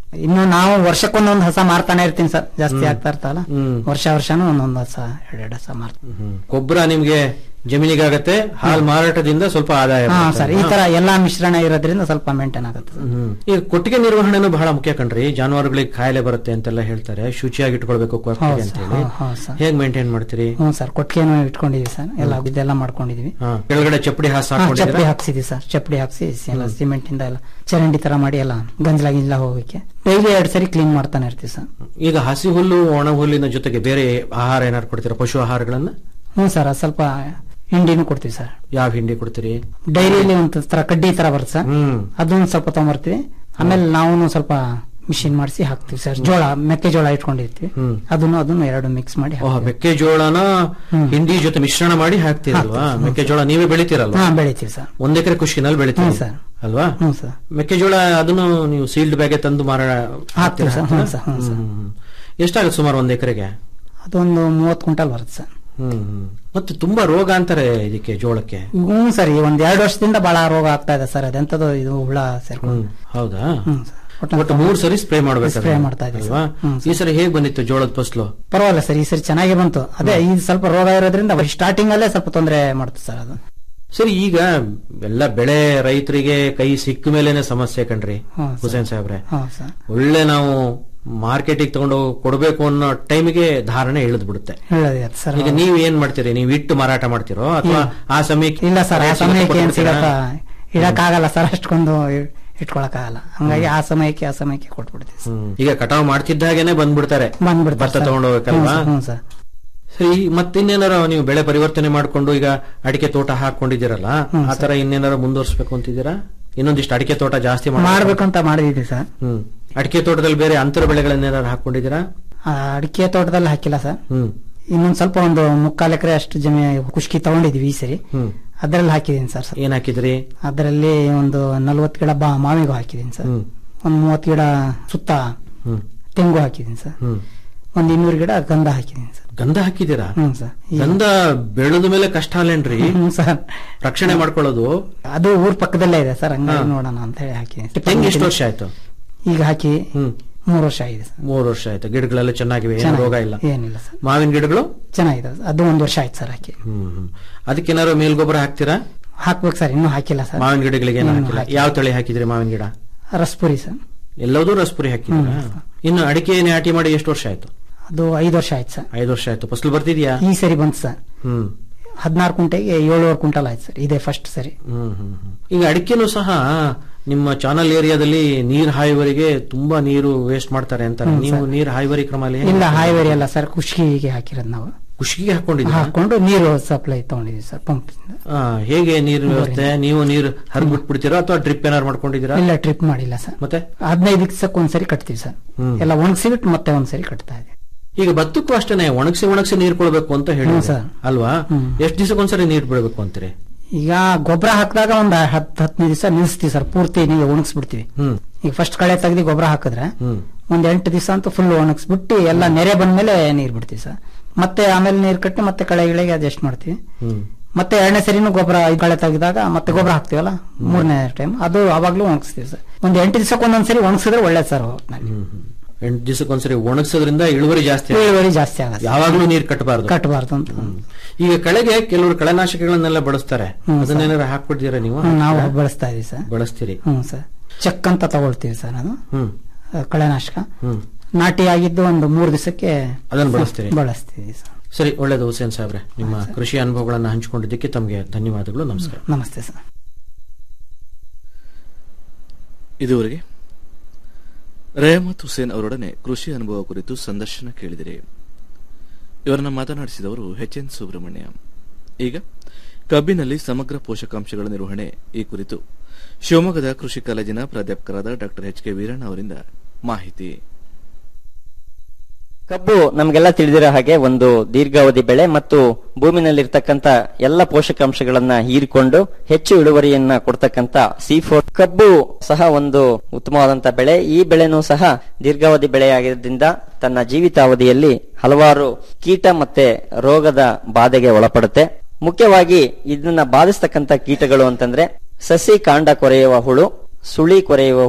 ಇನ್ನು ನಾವು ವರ್ಷಕ್ಕೊಂದೊಂದು ಹಸ ಮಾರ್ತಾನೆ ಇರ್ತೀನಿ ಸರ್ ಜಾಸ್ತಿ ಹ್ಮ್. ಆಗ್ತಾ ಇರ್ತಲ್ಲ ಹ್ಮ್. ವರ್ಷ ವರ್ಷನೂ ಒಂದೊಂದು ಹಸ ಎರಡೆರಡು ಹಸ ಮಾರ್ತೀನಿ ಗೊಬ್ಬರ ನಿಮ್ಗೆ ಜಮೀನಿಗಾಗತ್ತೆ ಹಾಲ್ ಮಾರಾಟದಿಂದ ಸ್ವಲ್ಪ ಆದಾಯ ಹಾ ಬರುತ್ತೆ ಸರ್ ಈ ಅಲ್ವಾ? ತರ ಎಲ್ಲಾ ಮಿಶ್ರಣ ಇರೋದ್ರಿಂದ ಸ್ವಲ್ಪ ಮೇಂಟೈನ್ ಆಗುತ್ತೆ ಸರ್. ಹ್ಮ್. ಈಗ ಕೊಟ್ಟಿಗೆ ನಿರ್ವಹಣೆನೂ ಬಹಳ ಮುಖ್ಯ ಕಣ್ರಿ ಜಾನುವಾರುಗಳಿಗೆ ಕಾಯಿಲೆ ಬರುತ್ತೆ ಅಂತೆಲ್ಲ ಹೇಳ್ತಾರೆ ಶುಚಿಯಾಗಿ ಇಟ್ಕೊಳ್ಬೇಕು ಕೊಟ್ಟಿಗೆ ಹೌದು ಅಂತ ಸರ್, ಹೇಳಿ ಹೌದು, ಹೌದು ಸರ್. ಹೇಗ್ ಮೇಂಟೈನ್ ಮಾಡ್ತೀರಿ ಹ್ಞೂ ಸರ್ ಕೊಟ್ಟಿಗೆನೂ ಇಟ್ಕೊಂಡಿದೀವಿ ಸರ್ ಎಲ್ಲ ಇದೆಲ್ಲ ಮಾಡ್ಕೊಂಡಿದೀವಿ ಹಾ, ಕೆಳಗಡೆ ಚಪ್ಪಡಿ ಹಾಸ್ ಹಾ, ಚಪ್ಪಡಿ ಹಾಕೊಂಡಿದ್ದೀರಾ ಹಾಕ್ಸಿದೀವಿ ಸರ್ ಚಪ್ಪಡಿ ಹಾಕ್ಸಿ ಎಲ್ಲ ಸಿಮೆಂಟ್ ಇಂದ ಎಲ್ಲ ಚರಂಡಿ ತರ ಮಾಡಿ ಎಲ್ಲ ಗಂಜಲ ಗಿಂಜಲ ಹೋಗಕ್ಕೆ ಡೈಲಿ ಎರಡ್ ಸರಿ ಕ್ಲೀನ್ ಮಾಡ್ತಾನೆ ಇರ್ತೀವಿ ಸರ್ ಈಗ ಹಸಿ ಹುಲ್ಲು ಒಣ ಹುಲ್ಲಿನ ಜೊತೆಗೆ ಬೇರೆ ಆಹಾರ ಏನಾದ್ರು ಕೊಡ್ತೀರಾ ಪಶು ಆಹಾರಗಳನ್ನ ಹ್ಞೂ ಸರ್ ಅದ್ ಸ್ವಲ್ಪ ಹಿಂಡಿನೂ ಕೊಡ್ತೀವಿ ಸರ್ ಯಾವ ಹಿಂಡಿ ಕೊಡ್ತೀರಿ ಡೈರಿಯಲ್ಲಿ ಒಂದು ತರ ಕಡ್ಡಿ ತರ ಬರುತ್ತೆ ಸರ್ ಅದೊಂದು ಸ್ವಲ್ಪ ತಗೊಂಬರ್ತೀವಿ ಆಮೇಲೆ ನಾವು ಸ್ವಲ್ಪ ಮಿಷಿನ್ ಮಾಡಿಸಿ ಹಾಕ್ತಿವಿ ಸರ್ ಜೋಳ ಮೆಕ್ಕೆಜೋಳ ಇಟ್ಕೊಂಡಿರ್ತೀವಿ ಹ್ಮ್. ಅದನ್ನು ಅದನ್ನು ಎರಡು ಮಿಕ್ಸ್ ಮಾಡಿ ಓಹ್, ಮೆಕ್ಕೆಜೋಳನ ಹಿಂಡಿ ಜೊತೆ ಮಿಶ್ರಣ ಮಾಡಿ ಹಾಕ್ತಿರಲ್ವಾ ಹಾಕ್ತೀವಿ, ಹ್ಮ್. ಮೆಕ್ಕೆಜೋಳ ನೀವೇ ಬೆಳಿತೀರಲ್ವಾ ಹಾ ಬೆಳಿತೀವಿ ಸರ್ ಒಂದ್ ಎಕರೆ ಖುಷಿನಲ್ಲಿ ಬೆಳಿತೀರಿ ಹ್ಮ್, ಸರ್. ಅಲ್ವಾ ಹ್ಞೂ ಸರ್ ಮೆಕ್ಕೆಜೋಳ ಅದನ್ನು ನೀವು ಸೀಲ್ಡ್ ಬ್ಯಾಗೆ ತಂದು ಮಾರ ಹಾಕ್ತೀವಿ ಸರ್, ಹ್ಞೂ ಸರ್, ಹ್ಞೂ ಸರ್. ಎಷ್ಟಾಗುತ್ತೆ ಸುಮಾರು ಒಂದ್ ಎಕರೆಗೆ ಅದೊಂದು ಮೂವತ್ತು ಕ್ವಿಂಟಲ್ ಬರುತ್ತೆ ಸರ್ ಹ್ಮ್ ಹ್ಮ್. ಮತ್ತೆ ತುಂಬಾ ರೋಗ ಅಂತಾರೆ ಇದಕ್ಕೆ ಜೋಳಕ್ಕೆ ಹ್ಞೂ ಸರ್ ಈ ಒಂದ್ ಎರಡು ವರ್ಷದಿಂದ ಬಹಳ ರೋಗ ಆಗ್ತಾ ಇದೆ ಸರ್ ಅದೆಂತದು ಇದು ಹುಳ ಸೇರ್ಕೊಂಡು ಹ್ಮ್. ಹೌದಾ ಹ್ಮ್ ಸರ್. ಒಟ್ಟು ಮೂರ್ ಸರಿ ಸ್ಪ್ರೇ ಮಾಡ್ಬೇಕು ಸ್ಪ್ರೇ ಮಾಡ್ತಾ ಇದ್ದೀವಿ ಅಲ್ವಾ ಈ ಸರಿ ಹೇಗ್ ಬಂದಿತ್ತು ಜೋಳದ ಫಸಲು ಪರವಾಗಿಲ್ಲ ಸರ್ ಈ ಸರಿ ಚೆನ್ನಾಗಿ ಬಂತು ಅದೇ ಈ ಸ್ವಲ್ಪ ರೋಗ ಇರೋದ್ರಿಂದ ಸ್ಟಾರ್ಟಿಂಗ್ ಅಲ್ಲೇ ಸ್ವಲ್ಪ ತೊಂದರೆ ಮಾಡುತ್ತೆ ಸರ್ ಅದು ಸರಿ ಈಗ ಎಲ್ಲ ಬೆಳೆ ರೈತರಿಗೆ ಕೈ ಸಿಕ್ಕ ಮೇಲೇನೆ ಸಮಸ್ಯೆ ಕಣ್ರಿ ಹ್ಮ್, ಸರ್. ಹುಸೇನ್ ಸಾಹೇಬ್ರೆ ಹಾ ಸರ್ ಒಳ್ಳೆ ನಾವು ಮಾರ್ಕೆಟಿಗೆ ತಗೊಂಡು ಕೊಡಬೇಕು ಅನ್ನೋ ಟೈಮಿಗೆ ಧಾರಣೆ ಇಳಿದ್ ಬಿಡುತ್ತೆ ಹೇಳೋದು ಸರ್ ಈಗ ನೀವ್ ಏನ್ ಮಾಡ್ತೀರಿ ನೀವು ಇಟ್ಟು ಮಾರಾಟ ಮಾಡ್ತಿರೋ ಅಥವಾ ಆ ಸಮಯಕ್ಕೆ ಇಲ್ಲ ಸರ್ ಆ rate ಸಮಯಕ್ಕೆ ಏನ್ ಕೊಟ್ಬಿಡ್ತೀರಾ? ಸಿಗತ್ತ ಇಡಕ್ ಆಗಲ್ಲ ಸರ್ ಅಷ್ಟೊಂದು ಇಟ್ಕೊಳಕ್ ಆಗಲ್ಲ ಹಂಗಾಗಿ ಆ ಸಮಯಕ್ಕೆ ಆ ಸಮಯಕ್ಕೆ ಕೊಟ್ಬಿಡ್ತೀವಿ ಸರ್. ಹ್ಮ್. ಈಗ ಕಟಾವ್ ಮಾಡ್ತಿದ್ದಾಗೇನೆ ಬಂದ್ಬಿಡ್ತಾರೆ ಬಂದ್ಬಿಡ್ತಾರೆ ಭತ್ತ ಸರ್. ತಗೊಂಡು ಹೋಗ್ಬೇಕಲ್ವಾ ಹ್ಞೂ ಸರ್, ಹ್ಞೂ ಸರ್ ಸರಿ ಮತ್ತಿನ್ನೇನಾರ ನೀವು ಬೆಳೆ ಪರಿವರ್ತನೆ ಮಾಡ್ಕೊಂಡು ಈಗ ಅಡಿಕೆ ತೋಟ ಹಾಕೊಂಡಿದ್ದೀರಲ್ಲ ಹ್ಮ್, ಆ ತರ ಇನ್ನೇನಾರ ಮುಂದುವರ್ಸ್ಬೇಕು ಅಂತಿದ್ದೀರಾ ಇನ್ನೊಂದಿಷ್ಟು ಅಡಿಕೆ ತೋಟ ಜಾಸ್ತಿ ಮಾಡ್ಬೇಕು. ಮಾಡ್ಬೇಕಂತ ಮಾಡಿದೀವಿ ಸರ್ ಹ್ಮ್ ಅಡಿಕೆ ತೋಟದಲ್ಲಿ ಬೇರೆ ಅಂತರ ಬೆಳೆಗಳನ್ನೇನಾರು ಹಾಕೊಂಡಿದ್ದೀರಾ ಆ ಅಡಿಕೆ ತೋಟದಲ್ಲಿ ಹಾಕಿಲ್ಲ ಸರ್ ಹ್ಮ್ ಇನ್ನೊಂದ್ ಸ್ವಲ್ಪ ಒಂದು ಮುಕ್ಕಾಲು ಎಕರೆ ಅಷ್ಟು ಜಮೀ ಕುಷ್ಕಿ ತಗೊಂಡಿದ್ವಿ ಈ ಸರಿ ಹ್ಮ್ ಅದರಲ್ಲಿ ಹಾಕಿದೀನಿ ಸರ್ ಏನ್ ಹಾಕಿದ್ರಿ ಅದರಲ್ಲಿ ಒಂದು ನಲ್ವತ್ತು ಗಿಡ ಬಾ ಮಾವಿಗೂ ಹಾಕಿದೀನಿ ಸರ್ ಹ್ಮ್ ಒಂದ್ ಮೂವತ್ತು ಗಿಡ ಸುತ್ತ ಹ್ಮ್ ತೆಂಗು ಹಾಕಿದೀನಿ ಸರ್ ಹ್ಮ್ ಒಂದ್ ಇನ್ನೂರು ಗಿಡ ಗಂಧ ಹಾಕಿದೀನಿ ಸರ್ ಗಂಧ ಹಾಕಿದ್ದೀರಾ ಹ್ಮ್ ಸರ್ ಈ- ಗಂಧ ಬೆಳೆದ ಮೇಲೆ ಕಷ್ಟ ಅಲ್ಲೇನ್ರಿ ಹ್ಮ್ ಸರ್ ರಕ್ಷಣೆ ಮಾಡ್ಕೊಳ್ಳೋದು ಅದು ಊರ್ ಪಕ್ಕದಲ್ಲೇ ಇದೆ ಸರ್ ಹಂಗಾಗಿ ಹಾ. ನೋಡೋಣ ಅಂತ ಹೇಳಿ ಹಾಕಿದೀನಿ ತೆಂಗ್ ಎಷ್ಟು ವರ್ಷ ಆಯ್ತು ಈಗ ಹಾಕಿ ಹ್ಮ್ ಮೂರು ವರ್ಷ ಆಗಿದೆ ಸರ್ ಮೂರು ವರ್ಷ ಆಯ್ತು ಗಿಡಗಳೆಲ್ಲ ಚೆನ್ನಾಗಿವೆ ಏನು ಚೆನ್ನಾಗಿದೆ. ರೋಗ ಇಲ್ಲ ಏನಿಲ್ಲ ಸರ್ ಮಾವಿನ ಗಿಡಗಳು ಚೆನ್ನಾಗಿದೆ ಅದು ಒಂದ್ ವರ್ಷ ಆಯ್ತು ಸರ್ ಹಾಕಿ ಹ್ಮ್ ಹ್ಮ್ ಅದಕ್ಕೇನಾದ್ರು ಮೇಲ್ಗೊಬ್ಬರ ಹಾಕ್ತೀರಾ ಹಾಕ್ಬೇಕು ಸರ್ ಇನ್ನೂ ಹಾಕಿಲ್ಲ ಸರ್ ಮಾವಿನ ಗಿಡಗಳಿಗೆ ಏನು ಇನ್ನೂ ಹಾಕಿಲ್ಲ ಹಾಕಿಲ್ಲ. ಯಾವ ತಳಿ ಹಾಕಿದ್ರಿ ಮಾವಿನ ಗಿಡ ರಸ್ಪುರಿ ಸರ್ ಎಲ್ಲದೂ ರಸಪುರಿ ಹಾಕಿದ್ದೀರಾ ಇನ್ನು ಅಡಿಕೆ ನಾಟಿ ಮಾಡಿ ಎಷ್ಟು ವರ್ಷ ಆಯ್ತು ಅದು ಐದು ವರ್ಷ ಆಯ್ತು ಸರ್ ಐದು ವರ್ಷ ಆಯ್ತು ಫಸಲು ಬರ್ತಿದ್ಯಾ ಈ ಸರಿ ಬಂತು ಸರ್ ಹ್ಮ್ ಹದಿನಾರು ಕುಂಟೆಗೆ ಏಳುವರೆ ಕ್ವಿಂಟಲ್ ಆಯ್ತು ಸರ್ ಇದೇ ಫಸ್ಟ್ ಸರಿ ಹ್ಮ್ ಹ್ಮ್ ಹ್ಮ್. ಈಗ ಅಡಿಕೆನೂ ಸಹ ನಿಮ್ಮ ಚಾನಲ್ ಏರಿಯಾದಲ್ಲಿ ನೀರ್ ಹಾಯುವರಿಗೆ ತುಂಬಾ ನೀರು ವೇಸ್ಟ್ ಮಾಡ್ತಾರೆ ಅಂತಾರೆ ಹ್ಮ್, ನೀವು ಸರ್. ನೀರ್ ಹಾಯುವರಿ ಕ್ರಮದಲ್ಲಿ ಇಲ್ಲ ಹಾಯ್ವೇರಿ ಅಲ್ಲ ಸರ್ ಕುಷ್ಕಿಗೆ ಹಾಕಿರೋದು ನಾವು ಖುಷಿಗೆ ಹಾಕೊಂಡಿದ್ದೀರಾ ಹಾಕೊಂಡು ನೀರು ಸಪ್ಲೈ ತಗೊಂಡಿದೀವಿ ಸರ್ ಪಂಪ್ ಆ, ಹೇಗೆ ನೀರು ವ್ಯವಸ್ಥೆ ನೀವು ನೀರು ಹರಿದ್ಬಿಟ್ಬಿಡ್ತೀರಾ ಅಥವಾ ಡ್ರಿಪ್ ಏನಾರು ಮಾಡ್ಕೊಂಡಿದ್ದೀರಾ ಇಲ್ಲ ಟ್ರಿಪ್ ಮಾಡಿಲ್ಲ ಸರ್ ಮತ್ತೆ ಹದಿನೈದು ದಿವಸಕ್ಕೆ ಒಂದ್ಸರಿ ಕಟ್ತೀವಿ ಸರ್ ಹ್ಮ್. ಎಲ್ಲ ಒಣಗಿಸಿಬಿಟ್ಟು ಮತ್ತೆ ಒಂದ್ಸರಿ ಕಟ್ತಾ ಇದೆ ಈಗ ಭತ್ತಕ್ಕೂ ಅಷ್ಟೇನೆ ಒಣಗಿಸಿ ಒಣಗಿಸಿ ನೀರ್ ಕೊಡ್ಬೇಕು ಅಂತ ಹೇಳಿ ಹ್ಮ್, ಸರ್. ಅಲ್ವಾ ಎಷ್ಟು ದಿವಸಕ್ಕೊಂದ್ಸರಿ ನೀರ್ ಬಿಡಬೇಕು ಅಂತೀರಿ ಈಗ ಗೊಬ್ಬರ ಹಾಕಿದಾಗ ಒಂದ್ ಹತ್ತು ಹದಿನೈದು ದಿವಸ ನಿಲ್ಲಿಸ್ತೀವಿ ಸರ್ ಪೂರ್ತಿ ನೀವು ಒಣಗಿಸ್ಬಿಡ್ತೀವಿ ಹ್ಮ್ ಈಗ ಫಸ್ಟ್ ಕಳೆ ತೆಗ್ದು ಗೊಬ್ಬರ ಹಾಕಿದ್ರೆ ಹ್ಮ್ ಒಂದ್ ಎಂಟು ದಿವಸ ಅಂತೂ ಫುಲ್ ಒಣಗಿಸ್ಬಿಟ್ಟು ಎಲ್ಲ ನೆರೆ ಬಂದ್ಮೇಲೆ ನೀರ್ ಬಿಡ್ತೀವಿ ಸರ್ ಮತ್ತೆ ಆಮೇಲೆ ನೀರ್ ಕಟ್ಟಿ ಮತ್ತೆ ಕಳೆ ಗಿಳೆಗೆ ಅಡ್ಜಸ್ಟ್ ಮಾಡ್ತೀವಿ ಹ್ಮ್ ಮತ್ತೆ ಎರಡನೇ ಸರಿನೂ ಗೊಬ್ಬರ ಐದು ಕಳೆ ತೆಗೆದಾಗ ಮತ್ತೆ ಗೊಬ್ಬರ ಹಾಕ್ತಿವಲ್ಲ ಮೂರನೇ ಟೈಮ್ ಅದು ಅವಾಗ್ಲೂ ಒಣಗಿಸ್ತೀವಿ ಸರ್ ಒಂದ್ ಎಂಟು ದಿವಸಕ್ಕೆ ಒಂದೊಂದ್ಸರಿ ಒಣಗಿಸಿದ್ರೆ ಒಳ್ಳೇದು ಸರ್ ಒಟ್ನಲ್ಲಿ. ಎಂಟು ದಿವಸಕ್ಕೊಂದ್ಸರಿ ಒಣಗಿಸೋದ್ರಿಂದ ಇಳುವರಿ ಜಾಸ್ತಿ ಇಳುವರಿ ಜಾಸ್ತಿ ಆಗುತ್ತೆ ಯಾವಾಗ್ಲೂ ನೀರ್ ಕಟ್ಟಬಾರ್ದು ಕಟ್ಟಬಾರ್ದು ಅಂತ ಈಗ ಕಳೆಗೆ ಕೆಲವರು ಕಳೆನಾಶಕಗಳನ್ನೆಲ್ಲ ಬಳಸ್ತಾರೆ ಹ್ಮ್, ಅದನ್ನೇನಾರ ಹಾಕ್ಬಿಡ್ತೀರಾ ನೀವು ಹ್ಮ್, ನಾವು ಬಳಸ್ತಾ ಇದೀವಿ ಸರ್ ಬಳಸ್ತೀರಿ ಹ್ಮ್ ಸರ್ ಚೆಕ್ ಅಂತ ತಗೊಳ್ತೀವಿ ಸರ್ ಅದು ಹ್ಮ್ ಆ, ಕಳೆನಾಶಕ ಹ್ಮ್ ನಾಟಿ ಆಗಿದ್ದು ಒಂದು ಮೂರು ದಿವಸಕ್ಕೆ ಅದನ್ನ ಬಳಸ್ತೀರಿ ಬಳಸ್ತೀವಿ ಸರ್ ಸರಿ ಒಳ್ಳೇದು ಹುಸೇನ್ ಸಾಹೇಬ್ರೆ ನಿಮ್ಮ ಕೃಷಿ ಅನುಭವಗಳನ್ನ ಹಂಚಿಕೊಂಡಿದ್ದಕ್ಕೆ ತಮಗೆ ಧನ್ಯವಾದಗಳು ನಮಸ್ಕಾರ ನಮಸ್ತೆ ಸರ್ ಇದುವರೆಗೆ ರೆಹಮತ್ ಹುಸೇನ್ ಅವರೊಡನೆ ಕೃಷಿ ಅನುಭವ ಕುರಿತು ಸಂದರ್ಶನ ಕೇಳಿದಿರಿ ಇವರನ್ನ ಮಾತನಾಡಿಸಿದವರು ಎಚ್ ಎನ್ ಸುಬ್ರಹ್ಮಣ್ಯ ಈಗ ಕಬ್ಬಿನಲ್ಲಿ ಸಮಗ್ರ ಪೋಷಕಾಂಶಗಳ ನಿರ್ವಹಣೆ ಈ ಕುರಿತು ಶಿವಮೊಗ್ಗದ ಕೃಷಿ ಕಾಲೇಜಿನ ಪ್ರಾಧ್ಯಾಪಕರಾದ ಡಾಕ್ಟರ್ ಎಚ್ ಕೆ ವೀರಣ್ಣ ಅವರಿಂದ ಮಾಹಿತಿ ಕಬ್ಬು ನಮಗೆಲ್ಲ ತಿಳಿದಿರೋ ಹಾಗೆ ಒಂದು ದೀರ್ಘಾವಧಿ ಬೆಳೆ ಮತ್ತು ಭೂಮಿನಲ್ಲಿರ್ತಕ್ಕಂಥ ಎಲ್ಲ ಪೋಷಕಾಂಶಗಳನ್ನ ಹೀರಿಕೊಂಡು ಹೆಚ್ಚು ಇಳುವರಿಯನ್ನ ಕೊಡ್ತಕ್ಕಂಥ ಸಿ ಫೋರ್ ಕಬ್ಬು ಸಹ ಒಂದು ಉತ್ತಮವಾದಂತ ಬೆಳೆ ಈ ಬೆಳೆನೂ ಸಹ ದೀರ್ಘಾವಧಿ ಬೆಳೆಯಾಗಿದ್ದರಿಂದ ತನ್ನ ಜೀವಿತಾವಧಿಯಲ್ಲಿ ಹಲವಾರು ಕೀಟ ಮತ್ತೆ ರೋಗದ ಬಾಧೆಗೆ ಒಳಪಡುತ್ತೆ ಮುಖ್ಯವಾಗಿ ಇದನ್ನ ಬಾಧಿಸ್ತಕ್ಕಂಥ ಕೀಟಗಳು ಅಂತಂದ್ರೆ ಸಸಿ ಕಾಂಡ ಕೊರೆಯುವ ಹುಳು ಸುಳಿ ಕೊರೆಯುವ ಹುಳು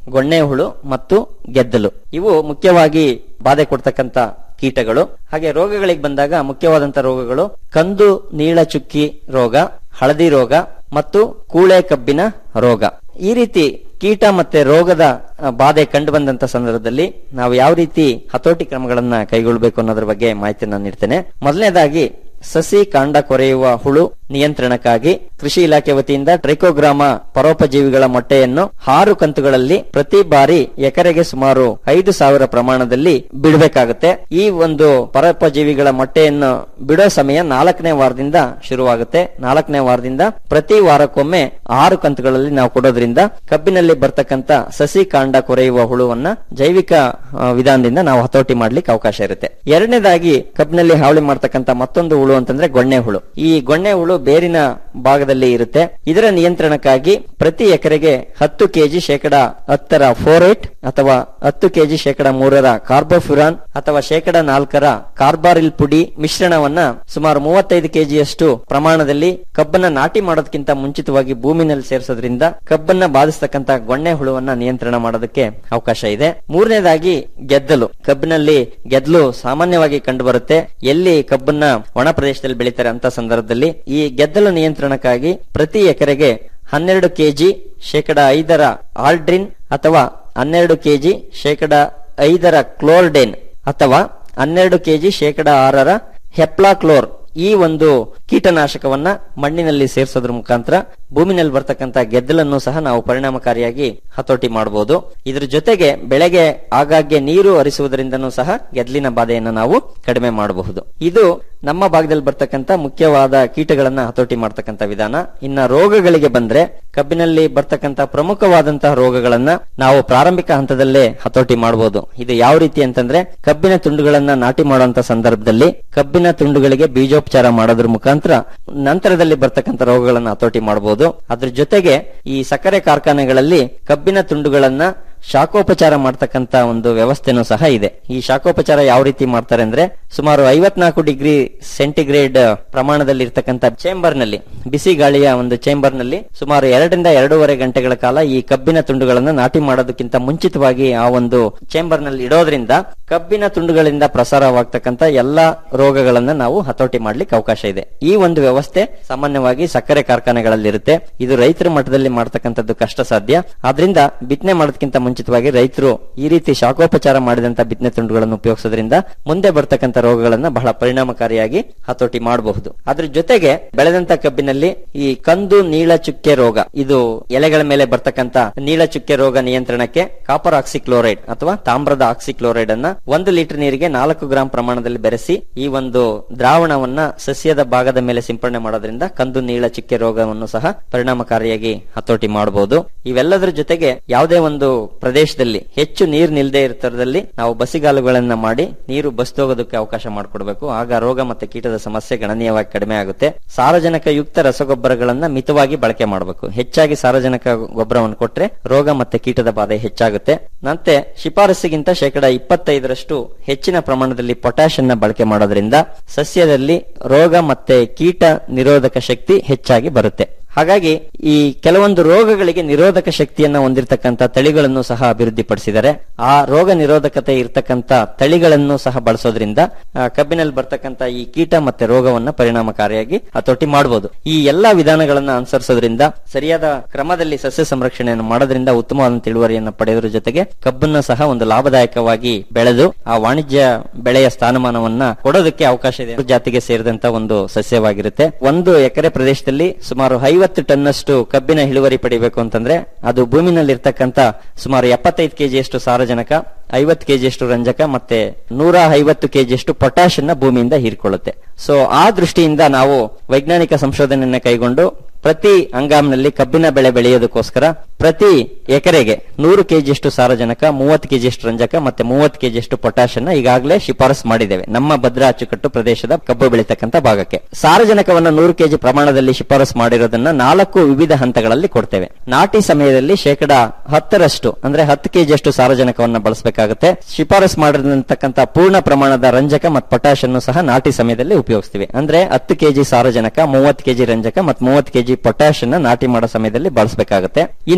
ಗೊಣ್ಣೆ ಹುಳು ಮತ್ತು ಗೆದ್ದಲು ಇವು ಮುಖ್ಯವಾಗಿ ಬಾಧೆ ಕೊಡ್ತಕ್ಕಂತ ಕೀಟಗಳು ಹಾಗೆ ರೋಗಗಳಿಗೆ ಬಂದಾಗ ಮುಖ್ಯವಾದಂತ ರೋಗಗಳು ಕಂದು ನೀಳ ಚುಕ್ಕಿ ರೋಗ ಹಳದಿ ರೋಗ ಮತ್ತು ಕೂಳೆ ಕಬ್ಬಿನ ರೋಗ ಈ ರೀತಿ ಕೀಟ ಮತ್ತೆ ರೋಗದ ಆ, ಬಾಧೆ ಕಂಡು ಬಂದಂತ ಸಂದರ್ಭದಲ್ಲಿ ನಾವು ಯಾವ ರೀತಿ ಹತೋಟಿ ಕ್ರಮಗಳನ್ನ ಕೈಗೊಳ್ಳಬೇಕು ಅನ್ನೋದ್ರ ಬಗ್ಗೆ ಮಾಹಿತಿಯನ್ನ ನೀಡ್ತೇನೆ ಮೊದಲನೇದಾಗಿ ಸಸಿ ಕಾಂಡ ಕೊರೆಯುವ ಹುಳು ನಿಯಂತ್ರಣಕ್ಕಾಗಿ ಕೃಷಿ ಇಲಾಖೆ ವತಿಯಿಂದ ಟ್ರೈಕೋಗ್ರಾಮ ಪರೋಪಜೀವಿಗಳ ಮೊಟ್ಟೆಯನ್ನು ಆರು ಕಂತುಗಳಲ್ಲಿ ಪ್ರತಿ ಬಾರಿ ಎಕರೆಗೆ ಸುಮಾರು ಐದು ಸಾವಿರ ಪ್ರಮಾಣದಲ್ಲಿ ಬಿಡಬೇಕಾಗುತ್ತೆ ಈ ಒಂದು ಪರೋಪಜೀವಿಗಳ ಮೊಟ್ಟೆಯನ್ನು ಬಿಡೋ ಸಮಯ ನಾಲ್ಕನೇ ವಾರದಿಂದ ಶುರುವಾಗುತ್ತೆ ನಾಲ್ಕನೇ ವಾರದಿಂದ ಪ್ರತಿ ವಾರಕ್ಕೊಮ್ಮೆ ಆರು ಕಂತುಗಳಲ್ಲಿ ನಾವು ಕೊಡೋದ್ರಿಂದ ಕಬ್ಬಿನಲ್ಲಿ ಬರ್ತಕ್ಕಂತ ಸಸಿ ಕಾಂಡ ಕೊರೆಯುವ ಹುಳುವನ್ನ ಜೈವಿಕ ಆ, ವಿಧಾನದಿಂದ ನಾವು ಹತೋಟಿ ಮಾಡ್ಲಿಕ್ಕೆ ಅವಕಾಶ ಇರುತ್ತೆ ಎರಡನೇದಾಗಿ ಕಬ್ಬಿನಲ್ಲಿ ಹಾವಳಿ ಮಾಡ್ತಕ್ಕಂತ ಮತ್ತೊಂದು ಹುಳು ಅಂತಂದ್ರೆ ಗೊಣ್ಣೆ ಹುಳು ಈ ಗೊಣ್ಣೆ ಹುಳು ಬೇರಿನ ಭಾಗದಲ್ಲಿ ಇರುತ್ತೆ ಇದರ ನಿಯಂತ್ರಣಕ್ಕಾಗಿ ಪ್ರತಿ ಎಕರೆಗೆ ಹತ್ತು ಕೆಜಿ ಶೇಕಡ ಹತ್ತರ ಫೋರೇಟ್ ಅಥವಾ ಹತ್ತು ಕೆಜಿ ಶೇಕಡ ಮೂರರ ಕಾರ್ಬೋಫ್ಯುರಾನ್ ಅಥವಾ ಶೇಕಡ ನಾಲ್ಕರ ಕಾರ್ಬಾರಿಲ್ ಪುಡಿ ಮಿಶ್ರಣವನ್ನ ಸುಮಾರು ಮೂವತ್ತೈದು ಕೆಜಿಯಷ್ಟು ಪ್ರಮಾಣದಲ್ಲಿ ಕಬ್ಬನ್ನ ನಾಟಿ ಮಾಡೋದಕ್ಕಿಂತ ಮುಂಚಿತವಾಗಿ ಭೂಮಿನಲ್ಲಿ ಸೇರಿಸೋದ್ರಿಂದ ಕಬ್ಬನ್ನ ಬಾಧಿಸ್ತಕ್ಕಂತ ಗೊಣ್ಣೆ ಹುಳುವನ್ನ ನಿಯಂತ್ರಣ ಮಾಡೋದಕ್ಕೆ ಅವಕಾಶ ಇದೆ ಮೂರನೇದಾಗಿ ಗೆದ್ದಲು ಕಬ್ಬಿನಲ್ಲಿ ಗೆದ್ದಲು ಸಾಮಾನ್ಯವಾಗಿ ಕಂಡು ಬರುತ್ತೆ ಎಲ್ಲಿ ಕಬ್ಬನ್ನ ಒಣ ಪ್ರದೇಶದಲ್ಲಿ ಬೆಳೀತಾರೆ ಅಂತ ಸಂದರ್ಭದಲ್ಲಿ ಈ ಗೆದ್ದಲು ನಿಯಂತ್ರಣಕ್ಕಾಗಿ ಪ್ರತಿ ಎಕರೆಗೆ ಹನ್ನೆರಡು ಕೆಜಿ ಶೇಕಡ ಐದರ ಆಲ್ಡ್ರಿನ್ ಅಥವಾ ಹನ್ನೆರಡು ಕೆಜಿ ಶೇಕಡ ಐದರ ಕ್ಲೋರ್ಡೇನ್ ಅಥವಾ ಹನ್ನೆರಡು ಕೆಜಿ ಶೇಕಡ ಆರರ ಹೆಪ್ಲಾಕ್ಲೋರ್ ಈ ಒಂದು ಕೀಟನಾಶಕವನ್ನ ಮಣ್ಣಿನಲ್ಲಿ ಸೇರಿಸೋದ್ರ ಮುಖಾಂತರ ಭೂಮಿನಲ್ಲಿ ಬರ್ತಕ್ಕಂತ ಗೆದ್ದಲನ್ನು ಸಹ ನಾವು ಪರಿಣಾಮಕಾರಿಯಾಗಿ ಹತೋಟಿ ಮಾಡಬಹುದು ಇದ್ರ ಜೊತೆಗೆ ಬೆಳೆಗೆ ಆಗಾಗ್ಗೆ ನೀರು ಹರಿಸುವುದರಿಂದನೂ ಸಹ ಗೆದ್ದಲಿನ ಬಾಧೆಯನ್ನು ನಾವು ಕಡಿಮೆ ಮಾಡಬಹುದು ಇದು ನಮ್ಮ ಭಾಗದಲ್ಲಿ ಬರ್ತಕ್ಕಂತ ಮುಖ್ಯವಾದ ಕೀಟಗಳನ್ನ ಹತೋಟಿ ಮಾಡ್ತಕ್ಕಂತ ವಿಧಾನ ಇನ್ನ ರೋಗಗಳಿಗೆ ಬಂದ್ರೆ ಕಬ್ಬಿನಲ್ಲಿ ಬರ್ತಕ್ಕಂತ ಪ್ರಮುಖವಾದಂತಹ ರೋಗಗಳನ್ನ ನಾವು ಪ್ರಾರಂಭಿಕ ಹಂತದಲ್ಲೇ ಹತೋಟಿ ಮಾಡಬಹುದು ಇದು ಯಾವ ರೀತಿ ಅಂತಂದ್ರೆ ಕಬ್ಬಿನ ತುಂಡುಗಳನ್ನ ನಾಟಿ ಮಾಡುವಂತ ಸಂದರ್ಭದಲ್ಲಿ ಕಬ್ಬಿನ ತುಂಡುಗಳಿಗೆ ಬೀಜೋಪಚಾರ ಮಾಡೋದ್ರ ಮುಖಾಂತರ ನಂತರದಲ್ಲಿ ಬರ್ತಕ್ಕಂತ ರೋಗಗಳನ್ನ ಹತೋಟಿ ಮಾಡಬಹುದು ಅದ್ರ ಜೊತೆಗೆ ಈ ಸಕ್ಕರೆ ಕಾರ್ಖಾನೆಗಳಲ್ಲಿ ಕಬ್ಬಿನ ತುಂಡುಗಳನ್ನ ಶಾಖೋಪಚಾರ ಮಾಡ್ತಕ್ಕಂತ ಒಂದು ವ್ಯವಸ್ಥೆನೂ ಸಹ ಇದೆ ಈ ಶಾಖೋಪಚಾರ ಯಾವ ರೀತಿ ಮಾಡ್ತಾರೆ ಅಂದ್ರೆ ಸುಮಾರು ಐವತ್ನಾಲ್ಕು ಡಿಗ್ರಿ ಸೆಂಟಿಗ್ರೇಡ್ ಪ್ರಮಾಣದಲ್ಲಿ ಇರ್ತಕ್ಕಂಥ ಚೇಂಬರ್ ನಲ್ಲಿ ಬಿಸಿ ಗಾಳಿಯ ಒಂದು ಚೇಂಬರ್ ನಲ್ಲಿ ಸುಮಾರು ಎರಡರಿಂದ ಎರಡೂವರೆ ಗಂಟೆಗಳ ಕಾಲ ಈ ಕಬ್ಬಿನ ತುಂಡುಗಳನ್ನ ನಾಟಿ ಮಾಡೋದಕ್ಕಿಂತ ಮುಂಚಿತವಾಗಿ ಆ ಒಂದು ಚೇಂಬರ್ ನಲ್ಲಿ ಇಡೋದ್ರಿಂದ ಕಬ್ಬಿನ ತುಂಡುಗಳಿಂದ ಪ್ರಸಾರವಾಗ್ತಕ್ಕಂತ ಎಲ್ಲಾ ರೋಗಗಳನ್ನ ನಾವು ಹತೋಟಿ ಮಾಡ್ಲಿಕ್ಕೆ ಅವಕಾಶ ಇದೆ ಈ ಒಂದು ವ್ಯವಸ್ಥೆ ಸಾಮಾನ್ಯವಾಗಿ ಸಕ್ಕರೆ ಕಾರ್ಖಾನೆಗಳಲ್ಲಿ ಇರುತ್ತೆ ಇದು ರೈತರ ಮಟ್ಟದಲ್ಲಿ ಮಾಡ್ತಕ್ಕಂಥದ್ದು ಕಷ್ಟ ಸಾಧ್ಯ ಆದ್ರಿಂದ ಬಿತ್ತನೆ ಮಾಡೋದಕ್ಕಿಂತ ಮುಂಚಿತವಾಗಿ ರೈತರು ಈ ರೀತಿ ಶಾಖೋಪಚಾರ ಮಾಡಿದಂತ ಬಿತ್ತನೆ ತುಂಡುಗಳನ್ನು ಉಪಯೋಗಿಸೋದ್ರಿಂದ ಮುಂದೆ ಬರ್ತಕ್ಕಂಥ ರೋಗಗಳನ್ನ ಬಹಳ ಪರಿಣಾಮಕಾರಿಯಾಗಿ ಹತೋಟಿ ಮಾಡಬಹುದು ಅದ್ರ ಜೊತೆಗೆ ಬೆಳೆದಂತ ಕಬ್ಬಿನಲ್ಲಿ ಈ ಕಂದು ನೀಳ ಚುಕ್ಕೆ ರೋಗ ಇದು ಎಲೆಗಳ ಮೇಲೆ ಬರ್ತಕ್ಕಂತ ನೀಳ ಚುಕ್ಕೆ ರೋಗ ನಿಯಂತ್ರಣಕ್ಕೆ ಕಾಪರ್ ಆಕ್ಸಿಕ್ಲೋರೈಡ್ ಅಥವಾ ತಾಮ್ರದ ಆಕ್ಸಿಕ್ಲೋರೈಡ್ ಅನ್ನ ಒಂದು ಲೀಟರ್ ನೀರಿಗೆ ನಾಲ್ಕು ಗ್ರಾಂ ಪ್ರಮಾಣದಲ್ಲಿ ಬೆರೆಸಿ ಈ ಒಂದು ದ್ರಾವಣವನ್ನ ಸಸ್ಯದ ಭಾಗದ ಮೇಲೆ ಸಿಂಪಡಣೆ ಮಾಡೋದ್ರಿಂದ ಕಂದು ನೀಳ ಚುಕ್ಕೆ ರೋಗವನ್ನು ಸಹ ಪರಿಣಾಮಕಾರಿಯಾಗಿ ಹತೋಟಿ ಮಾಡಬಹುದು ಇವೆಲ್ಲದರ ಜೊತೆಗೆ ಯಾವುದೇ ಒಂದು ಪ್ರದೇಶದಲ್ಲಿ ಹೆಚ್ಚು ನೀರು ನಿಲ್ದೇ ಇರ್ತರದಲ್ಲಿ ನಾವು ಬಸಿಗಾಲುಗಳನ್ನ ಮಾಡಿ ನೀರು ಬಸ್ತೋಗೋದಕ್ಕೆ ಅವಕಾಶ ಮಾಡಿಕೊಡ್ಬೇಕು ಆಗ ರೋಗ ಮತ್ತೆ ಕೀಟದ ಸಮಸ್ಯೆ ಗಣನೀಯವಾಗಿ ಕಡಿಮೆ ಆಗುತ್ತೆ ಸಾರಜನಕ ಯುಕ್ತ ರಸಗೊಬ್ಬರಗಳನ್ನ ಮಿತವಾಗಿ ಬಳಕೆ ಮಾಡಬೇಕು ಹೆಚ್ಚಾಗಿ ಸಾರಜನಕ ಗೊಬ್ಬರವನ್ನು ಕೊಟ್ರೆ ರೋಗ ಮತ್ತೆ ಕೀಟದ ಬಾಧೆ ಹೆಚ್ಚಾಗುತ್ತೆ ಮತ್ತೆ ಶಿಫಾರಸ್ಸಿಗಿಂತ ಶೇಕಡ ಇಪ್ಪತ್ತೈದರಷ್ಟು ಹೆಚ್ಚಿನ ಪ್ರಮಾಣದಲ್ಲಿ ಪೊಟ್ಯಾಷ್ ಅನ್ನ ಬಳಕೆ ಮಾಡೋದ್ರಿಂದ ಸಸ್ಯದಲ್ಲಿ ರೋಗ ಮತ್ತೆ ಕೀಟ ನಿರೋಧಕ ಶಕ್ತಿ ಹೆಚ್ಚಾಗಿ ಬರುತ್ತೆ ಹಾಗಾಗಿ ಈ ಕೆಲವೊಂದು ರೋಗಗಳಿಗೆ ನಿರೋಧಕ ಶಕ್ತಿಯನ್ನ ಹೊಂದಿರತಕ್ಕಂತ ತಳಿಗಳನ್ನು ಸಹ ಅಭಿವೃದ್ಧಿಪಡಿಸಿದ್ದಾರೆ ಆ ರೋಗ ನಿರೋಧಕತೆ ಇರತಕ್ಕಂತ ತಳಿಗಳನ್ನು ಸಹ ಬಳಸೋದ್ರಿಂದ ಆ, ಕಬ್ಬಿನಲ್ಲಿ ಬರ್ತಕ್ಕಂತ ಈ ಕೀಟ ಮತ್ತೆ ರೋಗವನ್ನ ಪರಿಣಾಮಕಾರಿಯಾಗಿ ಹತೋಟಿ ಮಾಡಬಹುದು ಈ ಎಲ್ಲಾ ವಿಧಾನಗಳನ್ನ ಅನುಸರಿಸೋದ್ರಿಂದ ಸರಿಯಾದ ಕ್ರಮದಲ್ಲಿ ಸಸ್ಯ ಸಂರಕ್ಷಣೆಯನ್ನು ಮಾಡೋದ್ರಿಂದ ಉತ್ತಮವಾದ ಇಳುವರಿಯನ್ನು ಪಡೆಯೋದ್ರ ಜೊತೆಗೆ ಕಬ್ಬನ್ನ ಸಹ ಒಂದು ಲಾಭದಾಯಕವಾಗಿ ಬೆಳೆದು ಆ ವಾಣಿಜ್ಯ ಬೆಳೆಯ ಸ್ಥಾನಮಾನವನ್ನ ಕೊಡೋದಕ್ಕೆ ಅವಕಾಶ ಇದೆ ಜಾತಿಗೆ ಸೇರಿದಂತ ಒಂದು ಸಸ್ಯವಾಗಿರುತ್ತೆ ಒಂದು ಎಕರೆ ಪ್ರದೇಶದಲ್ಲಿ ಸುಮಾರು ಐವತ್ತು ಟನ್ನಷ್ಟು ಕಬ್ಬಿನ ಇಳುವರಿ ಪಡಿಬೇಕು ಅಂತಂದ್ರೆ ಅದು ಭೂಮಿನಲ್ಲಿರ್ತಕ್ಕಂತ ಸುಮಾರು ಎಪ್ಪತ್ತೈದು ಕೆಜಿಯಷ್ಟು ಸಾರಜನಕ ಐವತ್ತು ಕೆಜಿಯಷ್ಟು ರಂಜಕ ಮತ್ತೆ ನೂರ ಐವತ್ತು ಕೆಜಿಯಷ್ಟು ಪೊಟ್ಯಾಶ್ ಅನ್ನ ಭೂಮಿಯಿಂದ ಹೀರಿಕೊಳ್ಳುತ್ತೆ ಸೊ ಆ ದೃಷ್ಟಿಯಿಂದ ನಾವು ವೈಜ್ಞಾನಿಕ ಸಂಶೋಧನೆಯನ್ನ ಕೈಗೊಂಡು ಪ್ರತಿ ಹಂಗಾಮ್ನಲ್ಲಿ ಕಬ್ಬಿನ ಬೆಳೆ ಬೆಳೆಯೋದಕ್ಕೋಸ್ಕರ ಪ್ರತಿ ಎಕರೆಗೆ ನೂರು ಕೆಜಿಯಷ್ಟು ಸಾರಜನಕ ಮೂವತ್ತು ಕೆಜಿಯಷ್ಟು ರಂಜಕ ಮತ್ತೆ ಮೂವತ್ತು ಕೆಜಿಯಷ್ಟು ಪೊಟ್ಯಾಶ್ ಅನ್ನ ಈಗಾಗಲೇ ಶಿಫಾರಸ್ ಮಾಡಿದ್ದೇವೆ ನಮ್ಮ ಭದ್ರಾ ಅಚ್ಚುಕಟ್ಟು ಪ್ರದೇಶದ ಕಬ್ಬು ಬೆಳೀತಕ್ಕಂತ ಭಾಗಕ್ಕೆ ಸಾರಜನಕವನ್ನು ನೂರು ಕೆಜಿ ಪ್ರಮಾಣದಲ್ಲಿ ಶಿಫಾರಸ್ ಮಾಡಿರೋದನ್ನ ನಾಲ್ಕು ವಿವಿಧ ಹಂತಗಳಲ್ಲಿ ಕೊಡ್ತೇವೆ ನಾಟಿ ಸಮಯದಲ್ಲಿ ಶೇಕಡ ಹತ್ತರಷ್ಟು ಅಂದ್ರೆ ಹತ್ತು ಕೆಜಿಯಷ್ಟು ಸಾರಜನಕವನ್ನು ಬಳಸಬೇಕಾಗುತ್ತೆ ಶಿಫಾರಸ್ ಮಾಡಿರ್ತಕ್ಕಂತ ಪೂರ್ಣ ಪ್ರಮಾಣದ ರಂಜಕ ಮತ್ತು ಪೊಟ್ಯಾಶ್ ಅನ್ನು ಸಹ ನಾಟಿ ಸಮಯದಲ್ಲಿ ಉಪಯೋಗಿಸ್ತೀವಿ ಅಂದ್ರೆ ಹತ್ತು ಕೆಜಿ ಸಾರಜನಕ ಮೂವತ್ತು ಕೆಜಿ ರಂಜಕ ಮತ್ತು ಮೂವತ್ತು ಕೆಜಿ ಪೊಟ್ಯಾಶ್ ಅನ್ನ ನಾಟಿ ಮಾಡೋ ಸಮಯದಲ್ಲಿ ಬಳಸಬೇಕಾಗುತ್ತೆ ಇನ್ನ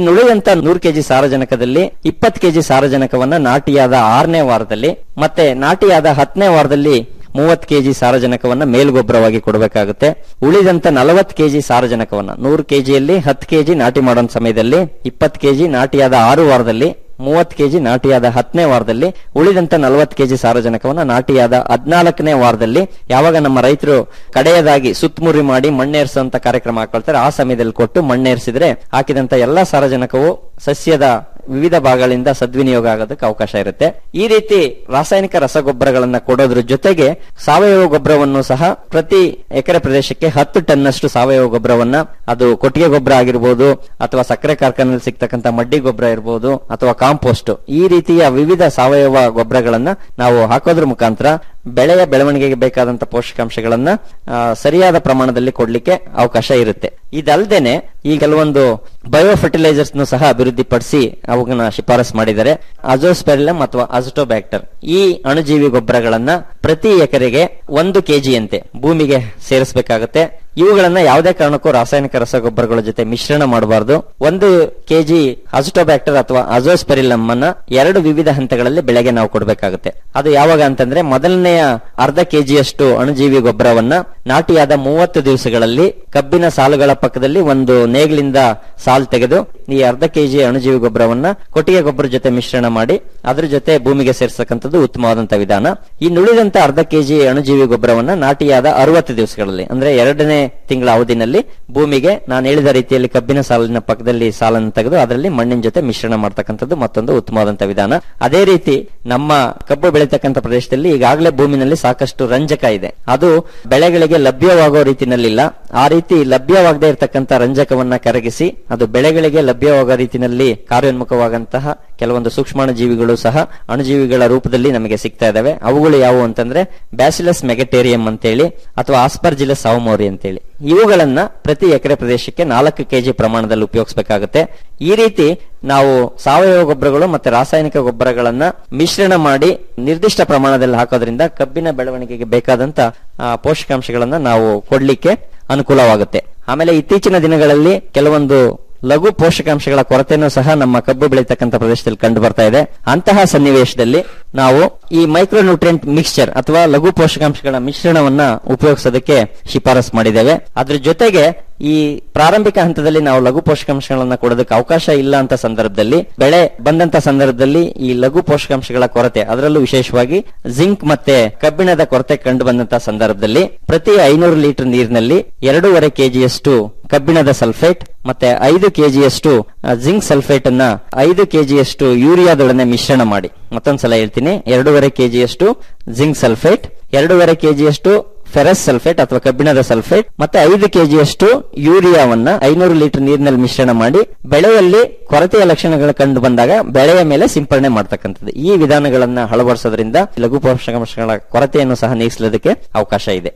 ಇನ್ನುಳಿದಂತ ನೂರು ಕೆಜಿ ಸಾರಜನಕದಲ್ಲಿ ಇಪ್ಪತ್ತು ಕೆಜಿ ಸಾರಜನಕವನ್ನ ನಾಟಿಯಾದ ಆರನೇ ವಾರದಲ್ಲಿ ಮತ್ತೆ ನಾಟಿಯಾದ ಹತ್ತನೇ ವಾರದಲ್ಲಿ ಮೂವತ್ತು ಕೆಜಿ ಸಾರಜನಕವನ್ನ ಮೇಲ್ಗೊಬ್ಬರವಾಗಿ ಕೊಡಬೇಕಾಗುತ್ತೆ ಉಳಿದಂತ ನಲವತ್ತು ಕೆಜಿ ಸಾರಜನಕವನ್ನ ನೂರು ಕೆಜಿಯಲ್ಲಿ ಹತ್ತು ಕೆಜಿ ನಾಟಿ ಮಾಡೋ ಸಮಯದಲ್ಲಿ ಇಪ್ಪತ್ತು ಕೆಜಿ ನಾಟಿಯಾದ ಆರು ವಾರದಲ್ಲಿ ಮೂವತ್ತು ಕೆಜಿ ನಾಟಿಯಾದ ಹತ್ತನೇ ವಾರದಲ್ಲಿ ಉಳಿದಂತ ನಲವತ್ತು ಕೆಜಿ ಸಾರಜನಕವನ್ನ ನಾಟಿಯಾದ ಹದಿನಾಲ್ಕನೇ ವಾರದಲ್ಲಿ ಯಾವಾಗ ನಮ್ಮ ರೈತರು ಕಡೆಯದಾಗಿ ಸುತ್ತಮುರಿ ಮಾಡಿ ಮಣ್ಣೇರಿಸುವಂತ ಕಾರ್ಯಕ್ರಮ ಹಾಕೊಳ್ತಾರೆ ಆ ಸಮಯದಲ್ಲಿ ಕೊಟ್ಟು ಮಣ್ಣೇರಿಸಿದ್ರೆ ಹಾಕಿದಂತ ಎಲ್ಲಾ ಸಾರಜನಕವು ಸಸ್ಯದ ವಿವಿಧ ಭಾಗಗಳಿಂದ ಸದ್ವಿನಿಯೋಗ ಆಗೋದಕ್ಕೆ ಅವಕಾಶ ಇರುತ್ತೆ ಈ ರೀತಿ ರಾಸಾಯನಿಕ ರಸಗೊಬ್ಬರಗಳನ್ನ ಕೊಡೋದ್ರ ಜೊತೆಗೆ ಸಾವಯವ ಗೊಬ್ಬರವನ್ನು ಸಹ ಪ್ರತಿ ಎಕರೆ ಪ್ರದೇಶಕ್ಕೆ ಹತ್ತು ಟನ್ನಷ್ಟು ಸಾವಯವ ಗೊಬ್ಬರವನ್ನ ಅದು ಕೊಟ್ಟಿಗೆ ಗೊಬ್ಬರ ಆಗಿರ್ಬೋದು ಅಥವಾ ಸಕ್ಕರೆ ಕಾರ್ಖಾನೆಯಲ್ಲಿ ಸಿಗ್ತಕ್ಕಂಥ ಮಡ್ಡಿ ಗೊಬ್ಬರ ಇರಬಹುದು ಅಥವಾ ಕಾಂಪೋಸ್ಟ್ ಈ ರೀತಿಯ ವಿವಿಧ ಸಾವಯವ ಗೊಬ್ಬರಗಳನ್ನ ನಾವು ಹಾಕೋದ್ರ ಮುಖಾಂತರ ಬೆಳೆಯ ಬೆಳವಣಿಗೆಗೆ ಬೇಕಾದಂತ ಪೋಷಕಾಂಶಗಳನ್ನ ಆ, ಸರಿಯಾದ ಪ್ರಮಾಣದಲ್ಲಿ ಕೊಡ್ಲಿಕ್ಕೆ ಅವಕಾಶ ಇರುತ್ತೆ ಇದಲ್ದೇನೆ ಈ ಕೆಲವೊಂದು ಬಯೋ ಫರ್ಟಿಲೈಸರ್ಸ್ ಸಹ ಅಭಿವೃದ್ಧಿಪಡಿಸಿ ಅವುಗಳನ್ನ ಶಿಫಾರಸ್ ಮಾಡಿದ್ದಾರೆ ಅಜೋಸ್ಪೆರಿಲಮ್ ಅಥವಾ ಅಜಟೋಬ್ಯಾಕ್ಟರ್ ಈ ಅಣುಜೀವಿ ಗೊಬ್ಬರಗಳನ್ನ ಪ್ರತಿ ಎಕರೆಗೆ ಒಂದು ಕೆಜಿಯಂತೆ ಭೂಮಿಗೆ ಸೇರಿಸಬೇಕಾಗುತ್ತೆ ಇವುಗಳನ್ನ ಯಾವುದೇ ಕಾರಣಕ್ಕೂ ರಾಸಾಯನಿಕ ರಸಗೊಬ್ಬರಗಳ ಜೊತೆ ಮಿಶ್ರಣ ಮಾಡಬಾರದು ಒಂದು ಕೆಜಿ ಅಜಟೋಬ್ಯಾಕ್ಟರ್ ಅಥವಾ ಅಜೋಸ್ಪೆರಿಲಮ್ ಅನ್ನ ಎರಡು ವಿವಿಧ ಹಂತಗಳಲ್ಲಿ ಬೆಳೆಗೆ ನಾವು ಕೊಡಬೇಕಾಗುತ್ತೆ ಅದು ಯಾವಾಗ ಅಂತಂದ್ರೆ ಮೊದಲನೆಯ ಅರ್ಧ ಕೆಜಿಯಷ್ಟು ಅಣುಜೀವಿ ಗೊಬ್ಬರವನ್ನ ನಾಟಿಯಾದ ಮೂವತ್ತು ದಿವಸಗಳಲ್ಲಿ ಕಬ್ಬಿನ ಸಾಲುಗಳ ಪಕ್ಕದಲ್ಲಿ ಒಂದು ನೇಗಿಲಿಂದ ಸಾಲು ತೆಗೆದು ಈ ಅರ್ಧ ಕೆಜಿ ಅಣುಜೀವಿ ಗೊಬ್ಬರವನ್ನ ಕೊಟ್ಟಿಗೆ ಗೊಬ್ಬರ ಜೊತೆ ಮಿಶ್ರಣ ಮಾಡಿ ಅದ್ರ ಜೊತೆ ಭೂಮಿಗೆ ಸೇರಿಸತಕ್ಕಂಥದ್ದು ಉತ್ತಮವಾದಂತ ವಿಧಾನ ಇನ್ನುಳಿದಂತ ಅರ್ಧ ಕೆಜಿ ಅಣುಜೀವಿ ಗೊಬ್ಬರವನ್ನ ನಾಟಿಯಾದ ಅರವತ್ತು ದಿವಸಗಳಲ್ಲಿ ಅಂದ್ರೆ ಎರಡನೇ ತಿಂಗಳ ಅವಧಿನಲ್ಲಿ ಭೂಮಿಗೆ ನಾನು ಹೇಳಿದ ರೀತಿಯಲ್ಲಿ ಕಬ್ಬಿನ ಸಾಲಿನ ಪಕ್ಕದಲ್ಲಿ ಸಾಲನ್ನು ತೆಗೆದು ಅದರಲ್ಲಿ ಮಣ್ಣಿನ ಜೊತೆ ಮಿಶ್ರಣ ಮಾಡ್ತಕ್ಕಂಥದ್ದು ಮತ್ತೊಂದು ಉತ್ತಮವಾದಂತ ವಿಧಾನ ಅದೇ ರೀತಿ ನಮ್ಮ ಕಬ್ಬು ಬೆಳೀತಕ್ಕಂಥ ಪ್ರದೇಶದಲ್ಲಿ ಈಗಾಗಲೇ ಭೂಮಿನಲ್ಲಿ ಸಾಕಷ್ಟು ರಂಜಕ ಇದೆ ಅದು ಬೆಳೆಗಳಿಗೆ ಲಭ್ಯವಾಗೋ ರೀತಿನಲ್ಲಿಲ್ಲ ಆ ರೀತಿ ಲಭ್ಯವಾಗದೇ ಇರತಕ್ಕಂಥ ರಂಜಕವನ್ನ ಕರಗಿಸಿ ಅದು ಬೆಳೆಗಳಿಗೆ ಲಭ್ಯವಾಗೋ ರೀತಿನಲ್ಲಿ ಕಾರ್ಯೋನ್ಮುಖವಾದಂತಹ ಕೆಲವೊಂದು ಸೂಕ್ಷ್ಮಾಣು ಜೀವಿಗಳು ಸಹ ಅಣುಜೀವಿಗಳ ರೂಪದಲ್ಲಿ ನಮಗೆ ಸಿಗ್ತಾ ಇದಾವೆ ಅವುಗಳು ಯಾವುವು ಅಂತಂದ್ರೆ ಬ್ಯಾಸಿಲಸ್ ಮೆಗಟೇರಿಯಂ ಅಂತೇಳಿ ಅಥವಾ ಆಸ್ಪರ್ಜಿಲಸ್ ಸಾವಮೋರಿ ಅಂತೇಳಿ ಇವುಗಳನ್ನ ಪ್ರತಿ ಎಕರೆ ಪ್ರದೇಶಕ್ಕೆ ನಾಲ್ಕು ಕೆಜಿ ಪ್ರಮಾಣದಲ್ಲಿ ಉಪಯೋಗಿಸಬೇಕಾಗುತ್ತೆ ಈ ರೀತಿ ನಾವು ಸಾವಯವ ಗೊಬ್ಬರಗಳು ಮತ್ತೆ ರಾಸಾಯನಿಕ ಗೊಬ್ಬರಗಳನ್ನ ಮಿಶ್ರಣ ಮಾಡಿ ನಿರ್ದಿಷ್ಟ ಪ್ರಮಾಣದಲ್ಲಿ ಹಾಕೋದ್ರಿಂದ ಕಬ್ಬಿನ ಬೆಳವಣಿಗೆಗೆ ಬೇಕಾದಂತ ಆ, ಪೋಷಕಾಂಶಗಳನ್ನ ನಾವು ಕೊಡ್ಲಿಕ್ಕೆ ಅನುಕೂಲವಾಗುತ್ತೆ ಆಮೇಲೆ ಇತ್ತೀಚಿನ ದಿನಗಳಲ್ಲಿ ಕೆಲವೊಂದು ಲಘು ಪೋಷಕಾಂಶಗಳ ಕೊರತೆನೂ ಸಹ ನಮ್ಮ ಕಬ್ಬು ಬೆಳೀತಕ್ಕಂಥ ಪ್ರದೇಶದಲ್ಲಿ ಕಂಡು ಬರ್ತಾ ಇದೆ ಅಂತಹ ಸನ್ನಿವೇಶದಲ್ಲಿ ನಾವು ಈ ಮೈಕ್ರೋ ನ್ಯೂಟ್ರಿಯೆಂಟ್ ಮಿಕ್ಸ್ಚರ್ ಅಥವಾ ಲಘು ಪೋಷಕಾಂಶಗಳ ಮಿಶ್ರಣವನ್ನ ಉಪಯೋಗಿಸೋದಕ್ಕೆ ಶಿಫಾರಸ್ ಮಾಡಿದ್ದೇವೆ ಅದ್ರ ಜೊತೆಗೆ ಈ ಪ್ರಾರಂಭಿಕ ಹಂತದಲ್ಲಿ ನಾವು ಲಘು ಪೋಷಕಾಂಶಗಳನ್ನ ಕೊಡೋದಕ್ಕೆ ಅವಕಾಶ ಇಲ್ಲ ಅಂತ ಸಂದರ್ಭದಲ್ಲಿ ಬೆಳೆ ಬಂದಂತ ಸಂದರ್ಭದಲ್ಲಿ ಈ ಲಘು ಪೋಷಕಾಂಶಗಳ ಕೊರತೆ ಅದರಲ್ಲೂ ವಿಶೇಷವಾಗಿ ಜಿಂಕ್ ಮತ್ತೆ ಕಬ್ಬಿಣದ ಕೊರತೆ ಕಂಡು ಬಂದಂತ ಸಂದರ್ಭದಲ್ಲಿ ಪ್ರತಿ ಐನೂರು ಲೀಟರ್ ನೀರಿನಲ್ಲಿ ಎರಡೂವರೆ ಕೆಜಿಯಷ್ಟು ಕಬ್ಬಿಣದ ಸಲ್ಫೇಟ್ ಮತ್ತೆ ಐದು ಕೆಜಿಯಷ್ಟು ಜಿಂಕ್ ಸಲ್ಫೇಟ್ ಅನ್ನ ಐದು ಕೆಜಿಯಷ್ಟು ಯೂರಿಯಾದೊಡನೆ ಮಿಶ್ರಣ ಮಾಡಿ ಮತ್ತೊಂದ್ಸಲ ಹೇಳ್ತೀನಿ ಎರಡೂವರೆ ಕೆಜಿಯಷ್ಟು ಜಿಂಕ್ ಸಲ್ಫೇಟ್ ಎರಡೂವರೆ ಕೆಜಿಯಷ್ಟು ಫೆರಸ್ ಸಲ್ಫೇಟ್ ಅಥವಾ ಕಬ್ಬಿಣದ ಸಲ್ಫೇಟ್ ಮತ್ತೆ ಐದು ಕೆಜಿಯಷ್ಟು ಯೂರಿಯಾವನ್ನ ಐನೂರು ಲೀಟರ್ ನೀರಿನಲ್ಲಿ ಮಿಶ್ರಣ ಮಾಡಿ ಬೆಳೆಯಲ್ಲಿ ಕೊರತೆಯ ಲಕ್ಷಣಗಳು ಕಂಡು ಬಂದಾಗ ಬೆಳೆಯ ಮೇಲೆ ಸಿಂಪರಣೆ ಮಾಡ್ತಕ್ಕಂಥದ್ದು ಈ ವಿಧಾನಗಳನ್ನ ಅಳವಡಿಸೋದ್ರಿಂದ ಲಘು ಪೋಷಕಾಂಶಗಳ ಕೊರತೆಯನ್ನು ಸಹ ನೀಗಿಸಲಿಕ್ಕೆ ಅವಕಾಶ ಇದೆ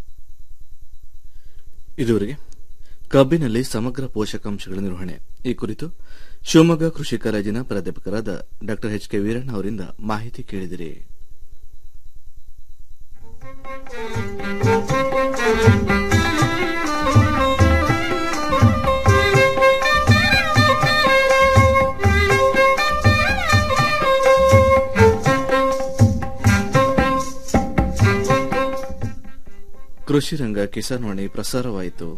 ಇದುವರೆಗೆ ಕಬ್ಬಿನಲ್ಲಿ ಸಮಗ್ರ ಪೋಷಕಾಂಶಗಳ ನಿರ್ವಹಣೆ ಈ ಕುರಿತು ಶಿವಮೊಗ್ಗ ಕೃಷಿ ಕಾಲೇಜಿನ ಪ್ರಾಧ್ಯಾಪಕರಾದ ಡಾ ಎಚ್ ಕೆ ವೀರಣ್ಣ ಅವರಿಂದ ಮಾಹಿತಿ ಕೇಳಿದಿರಿ ಕೃಷಿ ರಂಗ ಕಿಸಾನ್ ವಾಣಿ ಪ್ರಸಾರವಾಯಿತು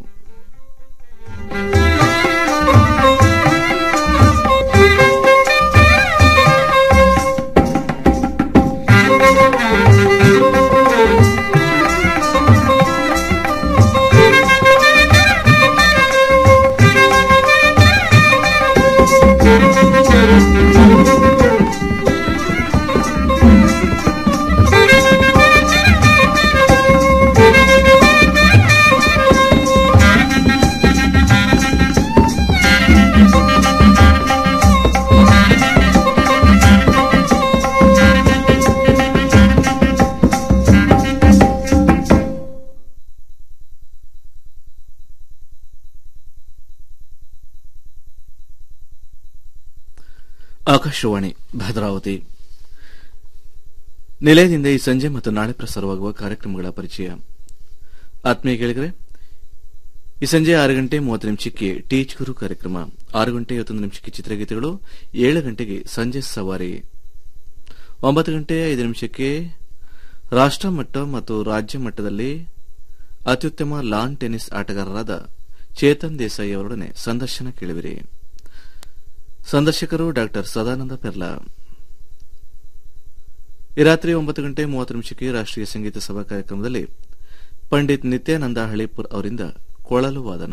ಆಕಾಶವಾಣಿ ಭದ್ರಾವತಿ ನಿಲಯದಿಂದ ಈ ಸಂಜೆ ಮತ್ತು ನಾಳೆ ಪ್ರಸಾರವಾಗುವ ಕಾರ್ಯಕ್ರಮಗಳ ಪರಿಚಯ ಆತ್ಮೀಯ ಕೇಳಿದರೆ ಈ ಸಂಜೆ ಆರು ಗಂಟೆ ಮೂವತ್ತು ನಿಮಿಷಕ್ಕೆ ಟೀಚ್ ಗುರು ಕಾರ್ಯಕ್ರಮ ಆರು ಗಂಟೆ ಐವತ್ತೊಂದು ನಿಮಿಷಕ್ಕೆ ಚಿತ್ರಗೀತೆಗಳು ಏಳು ಗಂಟೆಗೆ ಸಂಜೆ ಸವಾರಿ ಒಂಬತ್ತು ಗಂಟೆ ಐದು ನಿಮಿಷಕ್ಕೆ ರಾಷ್ಟ್ರ ಮಟ್ಟ ಮತ್ತು ರಾಜ್ಯ ಮಟ್ಟದಲ್ಲಿ ಅತ್ಯುತ್ತಮ ಲಾನ್ ಟೆನ್ನಿಸ್ ಆಟಗಾರರಾದ ಚೇತನ್ ದೇಸಾಯಿ ಅವರೊಡನೆ ಸಂದರ್ಶನ ಕೇಳುವಿರಿ ಸಂದರ್ಶಕರು ಡಾಕ್ಟರ್ ಸದಾನಂದ ಪೆರ್ಲಾ ಈ ರಾತ್ರಿ ಒಂಬತ್ತು ಗಂಟೆ ಮೂವತ್ತು ನಿಮಿಷಕ್ಕೆ ರಾಷ್ಟ್ರೀಯ ಸಂಗೀತ ಸಭಾ ಕಾರ್ಯಕ್ರಮದಲ್ಲಿ ಪಂಡಿತ್ ನಿತ್ಯಾನಂದ ಹಳಿಪುರ್ ಅವರಿಂದ ಕೊಳಲು ವಾದನ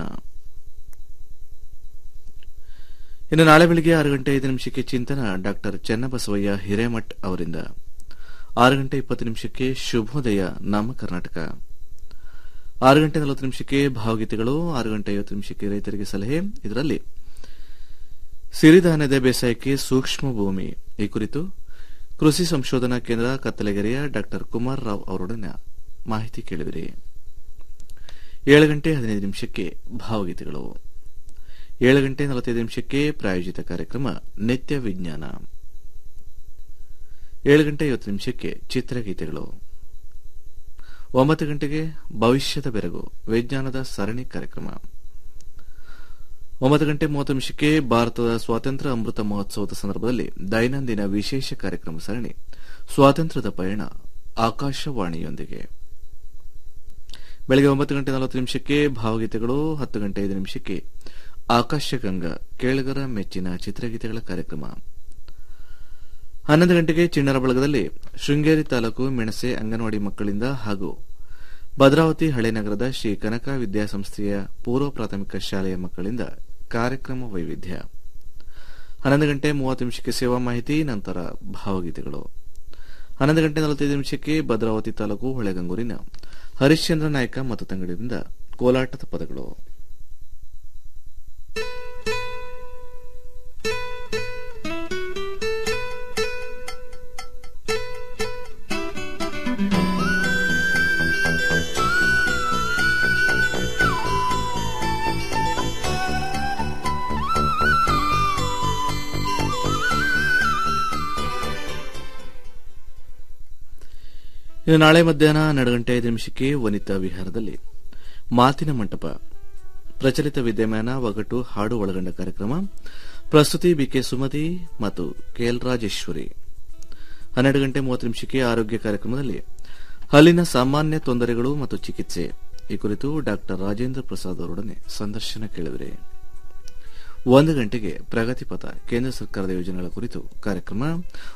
ಇನ್ನು ನಾಳೆ ಬೆಳಿಗ್ಗೆ ಆರು ಗಂಟೆ ಐದು ನಿಮಿಷಕ್ಕೆ ಚಿಂತನ ಡಾಕ್ಟರ್ ಚೆನ್ನಬಸವಯ್ಯ ಹಿರೇಮಠ್ ಅವರಿಂದ ಆರು ಗಂಟೆ ಇಪ್ಪತ್ತು ನಿಮಿಷಕ್ಕೆ ಶುಭೋದಯ ನಮ್ಮ ಕರ್ನಾಟಕ ಆರು ಗಂಟೆ ನಲವತ್ತು ನಿಮಿಷಕ್ಕೆ ಭಾವಗೀತೆಗಳು ಆರು ಗಂಟೆ ಐವತ್ತು ನಿಮಿಷಕ್ಕೆ ರೈತರಿಗೆ ಸಲಹೆ ಇದರಲ್ಲಿ ಸಿರಿಧಾನ್ಯದ ಬೇಸಾಯಕ್ಕೆ ಸೂಕ್ಷ್ಮ ಭೂಮಿ ಈ ಕುರಿತು ಕೃಷಿ ಸಂಶೋಧನಾ ಕೇಂದ್ರ ಕತ್ತಲಗೆರೆಯ ಡಾಕ್ಟರ್ ಕುಮಾರ್ ರಾವ್ ಅವರೊಡನೆ ಮಾಹಿತಿ ಕೇಳಿದಿರಿ ಏಳು ಗಂಟೆ ಹದಿನೈದು ನಿಮಿಷಕ್ಕೆ ಭಾವಗೀತೆಗಳು ಏಳು ಗಂಟೆ ನಲವತ್ತೈದು ನಿಮಿಷಕ್ಕೆ ಪ್ರಾಯೋಜಿತ ಕಾರ್ಯಕ್ರಮ ನಿತ್ಯ ವಿಜ್ಞಾನ ಏಳು ಗಂಟೆ ಐವತ್ತು ನಿಮಿಷಕ್ಕೆ ಚಿತ್ರಗೀತೆಗಳು ಒಂಬತ್ತು ಗಂಟೆಗೆ ಭವಿಷ್ಯದ ಬೆರಗು ವಿಜ್ಞಾನದ ಸರಣಿ ಕಾರ್ಯಕ್ರಮ ಒಂಬತ್ತು ಗಂಟೆ ಮೂವತ್ತು ನಿಮಿಷಕ್ಕೆ ಭಾರತದ ಸ್ವಾತಂತ್ರ್ಯ ಅಮೃತ ಮಹೋತ್ಸವದ ಸಂದರ್ಭದಲ್ಲಿ ದೈನಂದಿನ ವಿಶೇಷ ಕಾರ್ಯಕ್ರಮ ಸರಣಿ ಸ್ವಾತಂತ್ರ್ಯದ ಪಯಣ ಆಕಾಶವಾಣಿಯೊಂದಿಗೆ ಬೆಳಗ್ಗೆ ಒಂಬತ್ತು ಗಂಟೆ ನಲವತ್ತು ನಿಮಿಷಕ್ಕೆ ಭಾವಗೀತೆಗಳು ಹತ್ತು ಗಂಟೆ ಐದು ನಿಮಿಷಕ್ಕೆ ಆಕಾಶಗಂಗಾ ಕೇಳುಗರ ಮೆಚ್ಚಿನ ಚಿತ್ರಗೀತೆಗಳ ಕಾರ್ಯಕ್ರಮ ಹನ್ನೊಂದು ಗಂಟೆಗೆ ಚಿಣ್ಣರ ಬಳಗದಲ್ಲಿ ಶೃಂಗೇರಿ ತಾಲೂಕು ಮೆಣಸೆ ಅಂಗನವಾಡಿ ಮಕ್ಕಳಿಂದ ಹಾಗೂ ಭದ್ರಾವತಿ ಹಳೇನಗರದ ಶ್ರೀ ಕನಕ ವಿದ್ಯಾಸಂಸ್ಥೆಯ ಪೂರ್ವ ಪ್ರಾಥಮಿಕ ಶಾಲೆಯ ಮಕ್ಕಳಿಂದ ಕಾರ್ಯಕ್ರಮ ವೈವಿಧ್ಯ ಹನ್ನೊಂದು ಗಂಟೆ ಮೂವತ್ತು ನಿಮಿಷಕ್ಕೆ ಸೇವಾ ಮಾಹಿತಿ ನಂತರ ಭಾವಗೀತೆಗಳು ಹನ್ನೊಂದು ಗಂಟೆ ನಲವತ್ತೈದು ನಿಮಿಷಕ್ಕೆ ಭದ್ರಾವತಿ ತಾಲೂಕು ಹೊಳೆಗಂಗೂರಿನ ಹರಿಶ್ಚಂದ್ರ ನಾಯಕ ಮತ್ತು ತಂಗಡಿಯಿಂದ ಕೋಲಾಟದ ಪದಗಳು ಇನ್ನು ನಾಳೆ ಮಧ್ಯಾಹ್ನ ಹನ್ನೆರಡು ಗಂಟೆ ಐದು ನಿಮಿಷಕ್ಕೆ ವನಿತಾ ವಿಹಾರದಲ್ಲಿ ಮಾತಿನ ಮಂಟಪ ಪ್ರಚಲಿತ ವಿದ್ಯಮಾನ ಒಗಟು ಹಾಡು ಒಳಗೊಂಡ ಕಾರ್ಯಕ್ರಮ ಪ್ರಸ್ತುತಿ ಬಿಕೆ ಸುಮತಿ ಮತ್ತು ಕೆಎಲ್ ರಾಜೇಶ್ವರಿ ಹನ್ನೆರಡು ಗಂಟೆ ಮೂವತ್ತು ನಿಮಿಷಕ್ಕೆ ಆರೋಗ್ಯ ಕಾರ್ಯಕ್ರಮದಲ್ಲಿ ಹಲ್ಲಿನ ಸಾಮಾನ್ಯ ತೊಂದರೆಗಳು ಮತ್ತು ಚಿಕಿತ್ಸೆ ಈ ಕುರಿತು ಡಾಕ್ಟರ್ ರಾಜೇಂದ್ರ ಪ್ರಸಾದ್ ಅವರೊಡನೆ ಸಂದರ್ಶನ ಕೇಳಿದರೆ ಒಂದು ಗಂಟೆಗೆ ಪ್ರಗತಿಪಥ ಕೇಂದ್ರ ಸರ್ಕಾರದ ಯೋಜನೆಗಳ ಕುರಿತು ಕಾರ್ಯಕ್ರಮ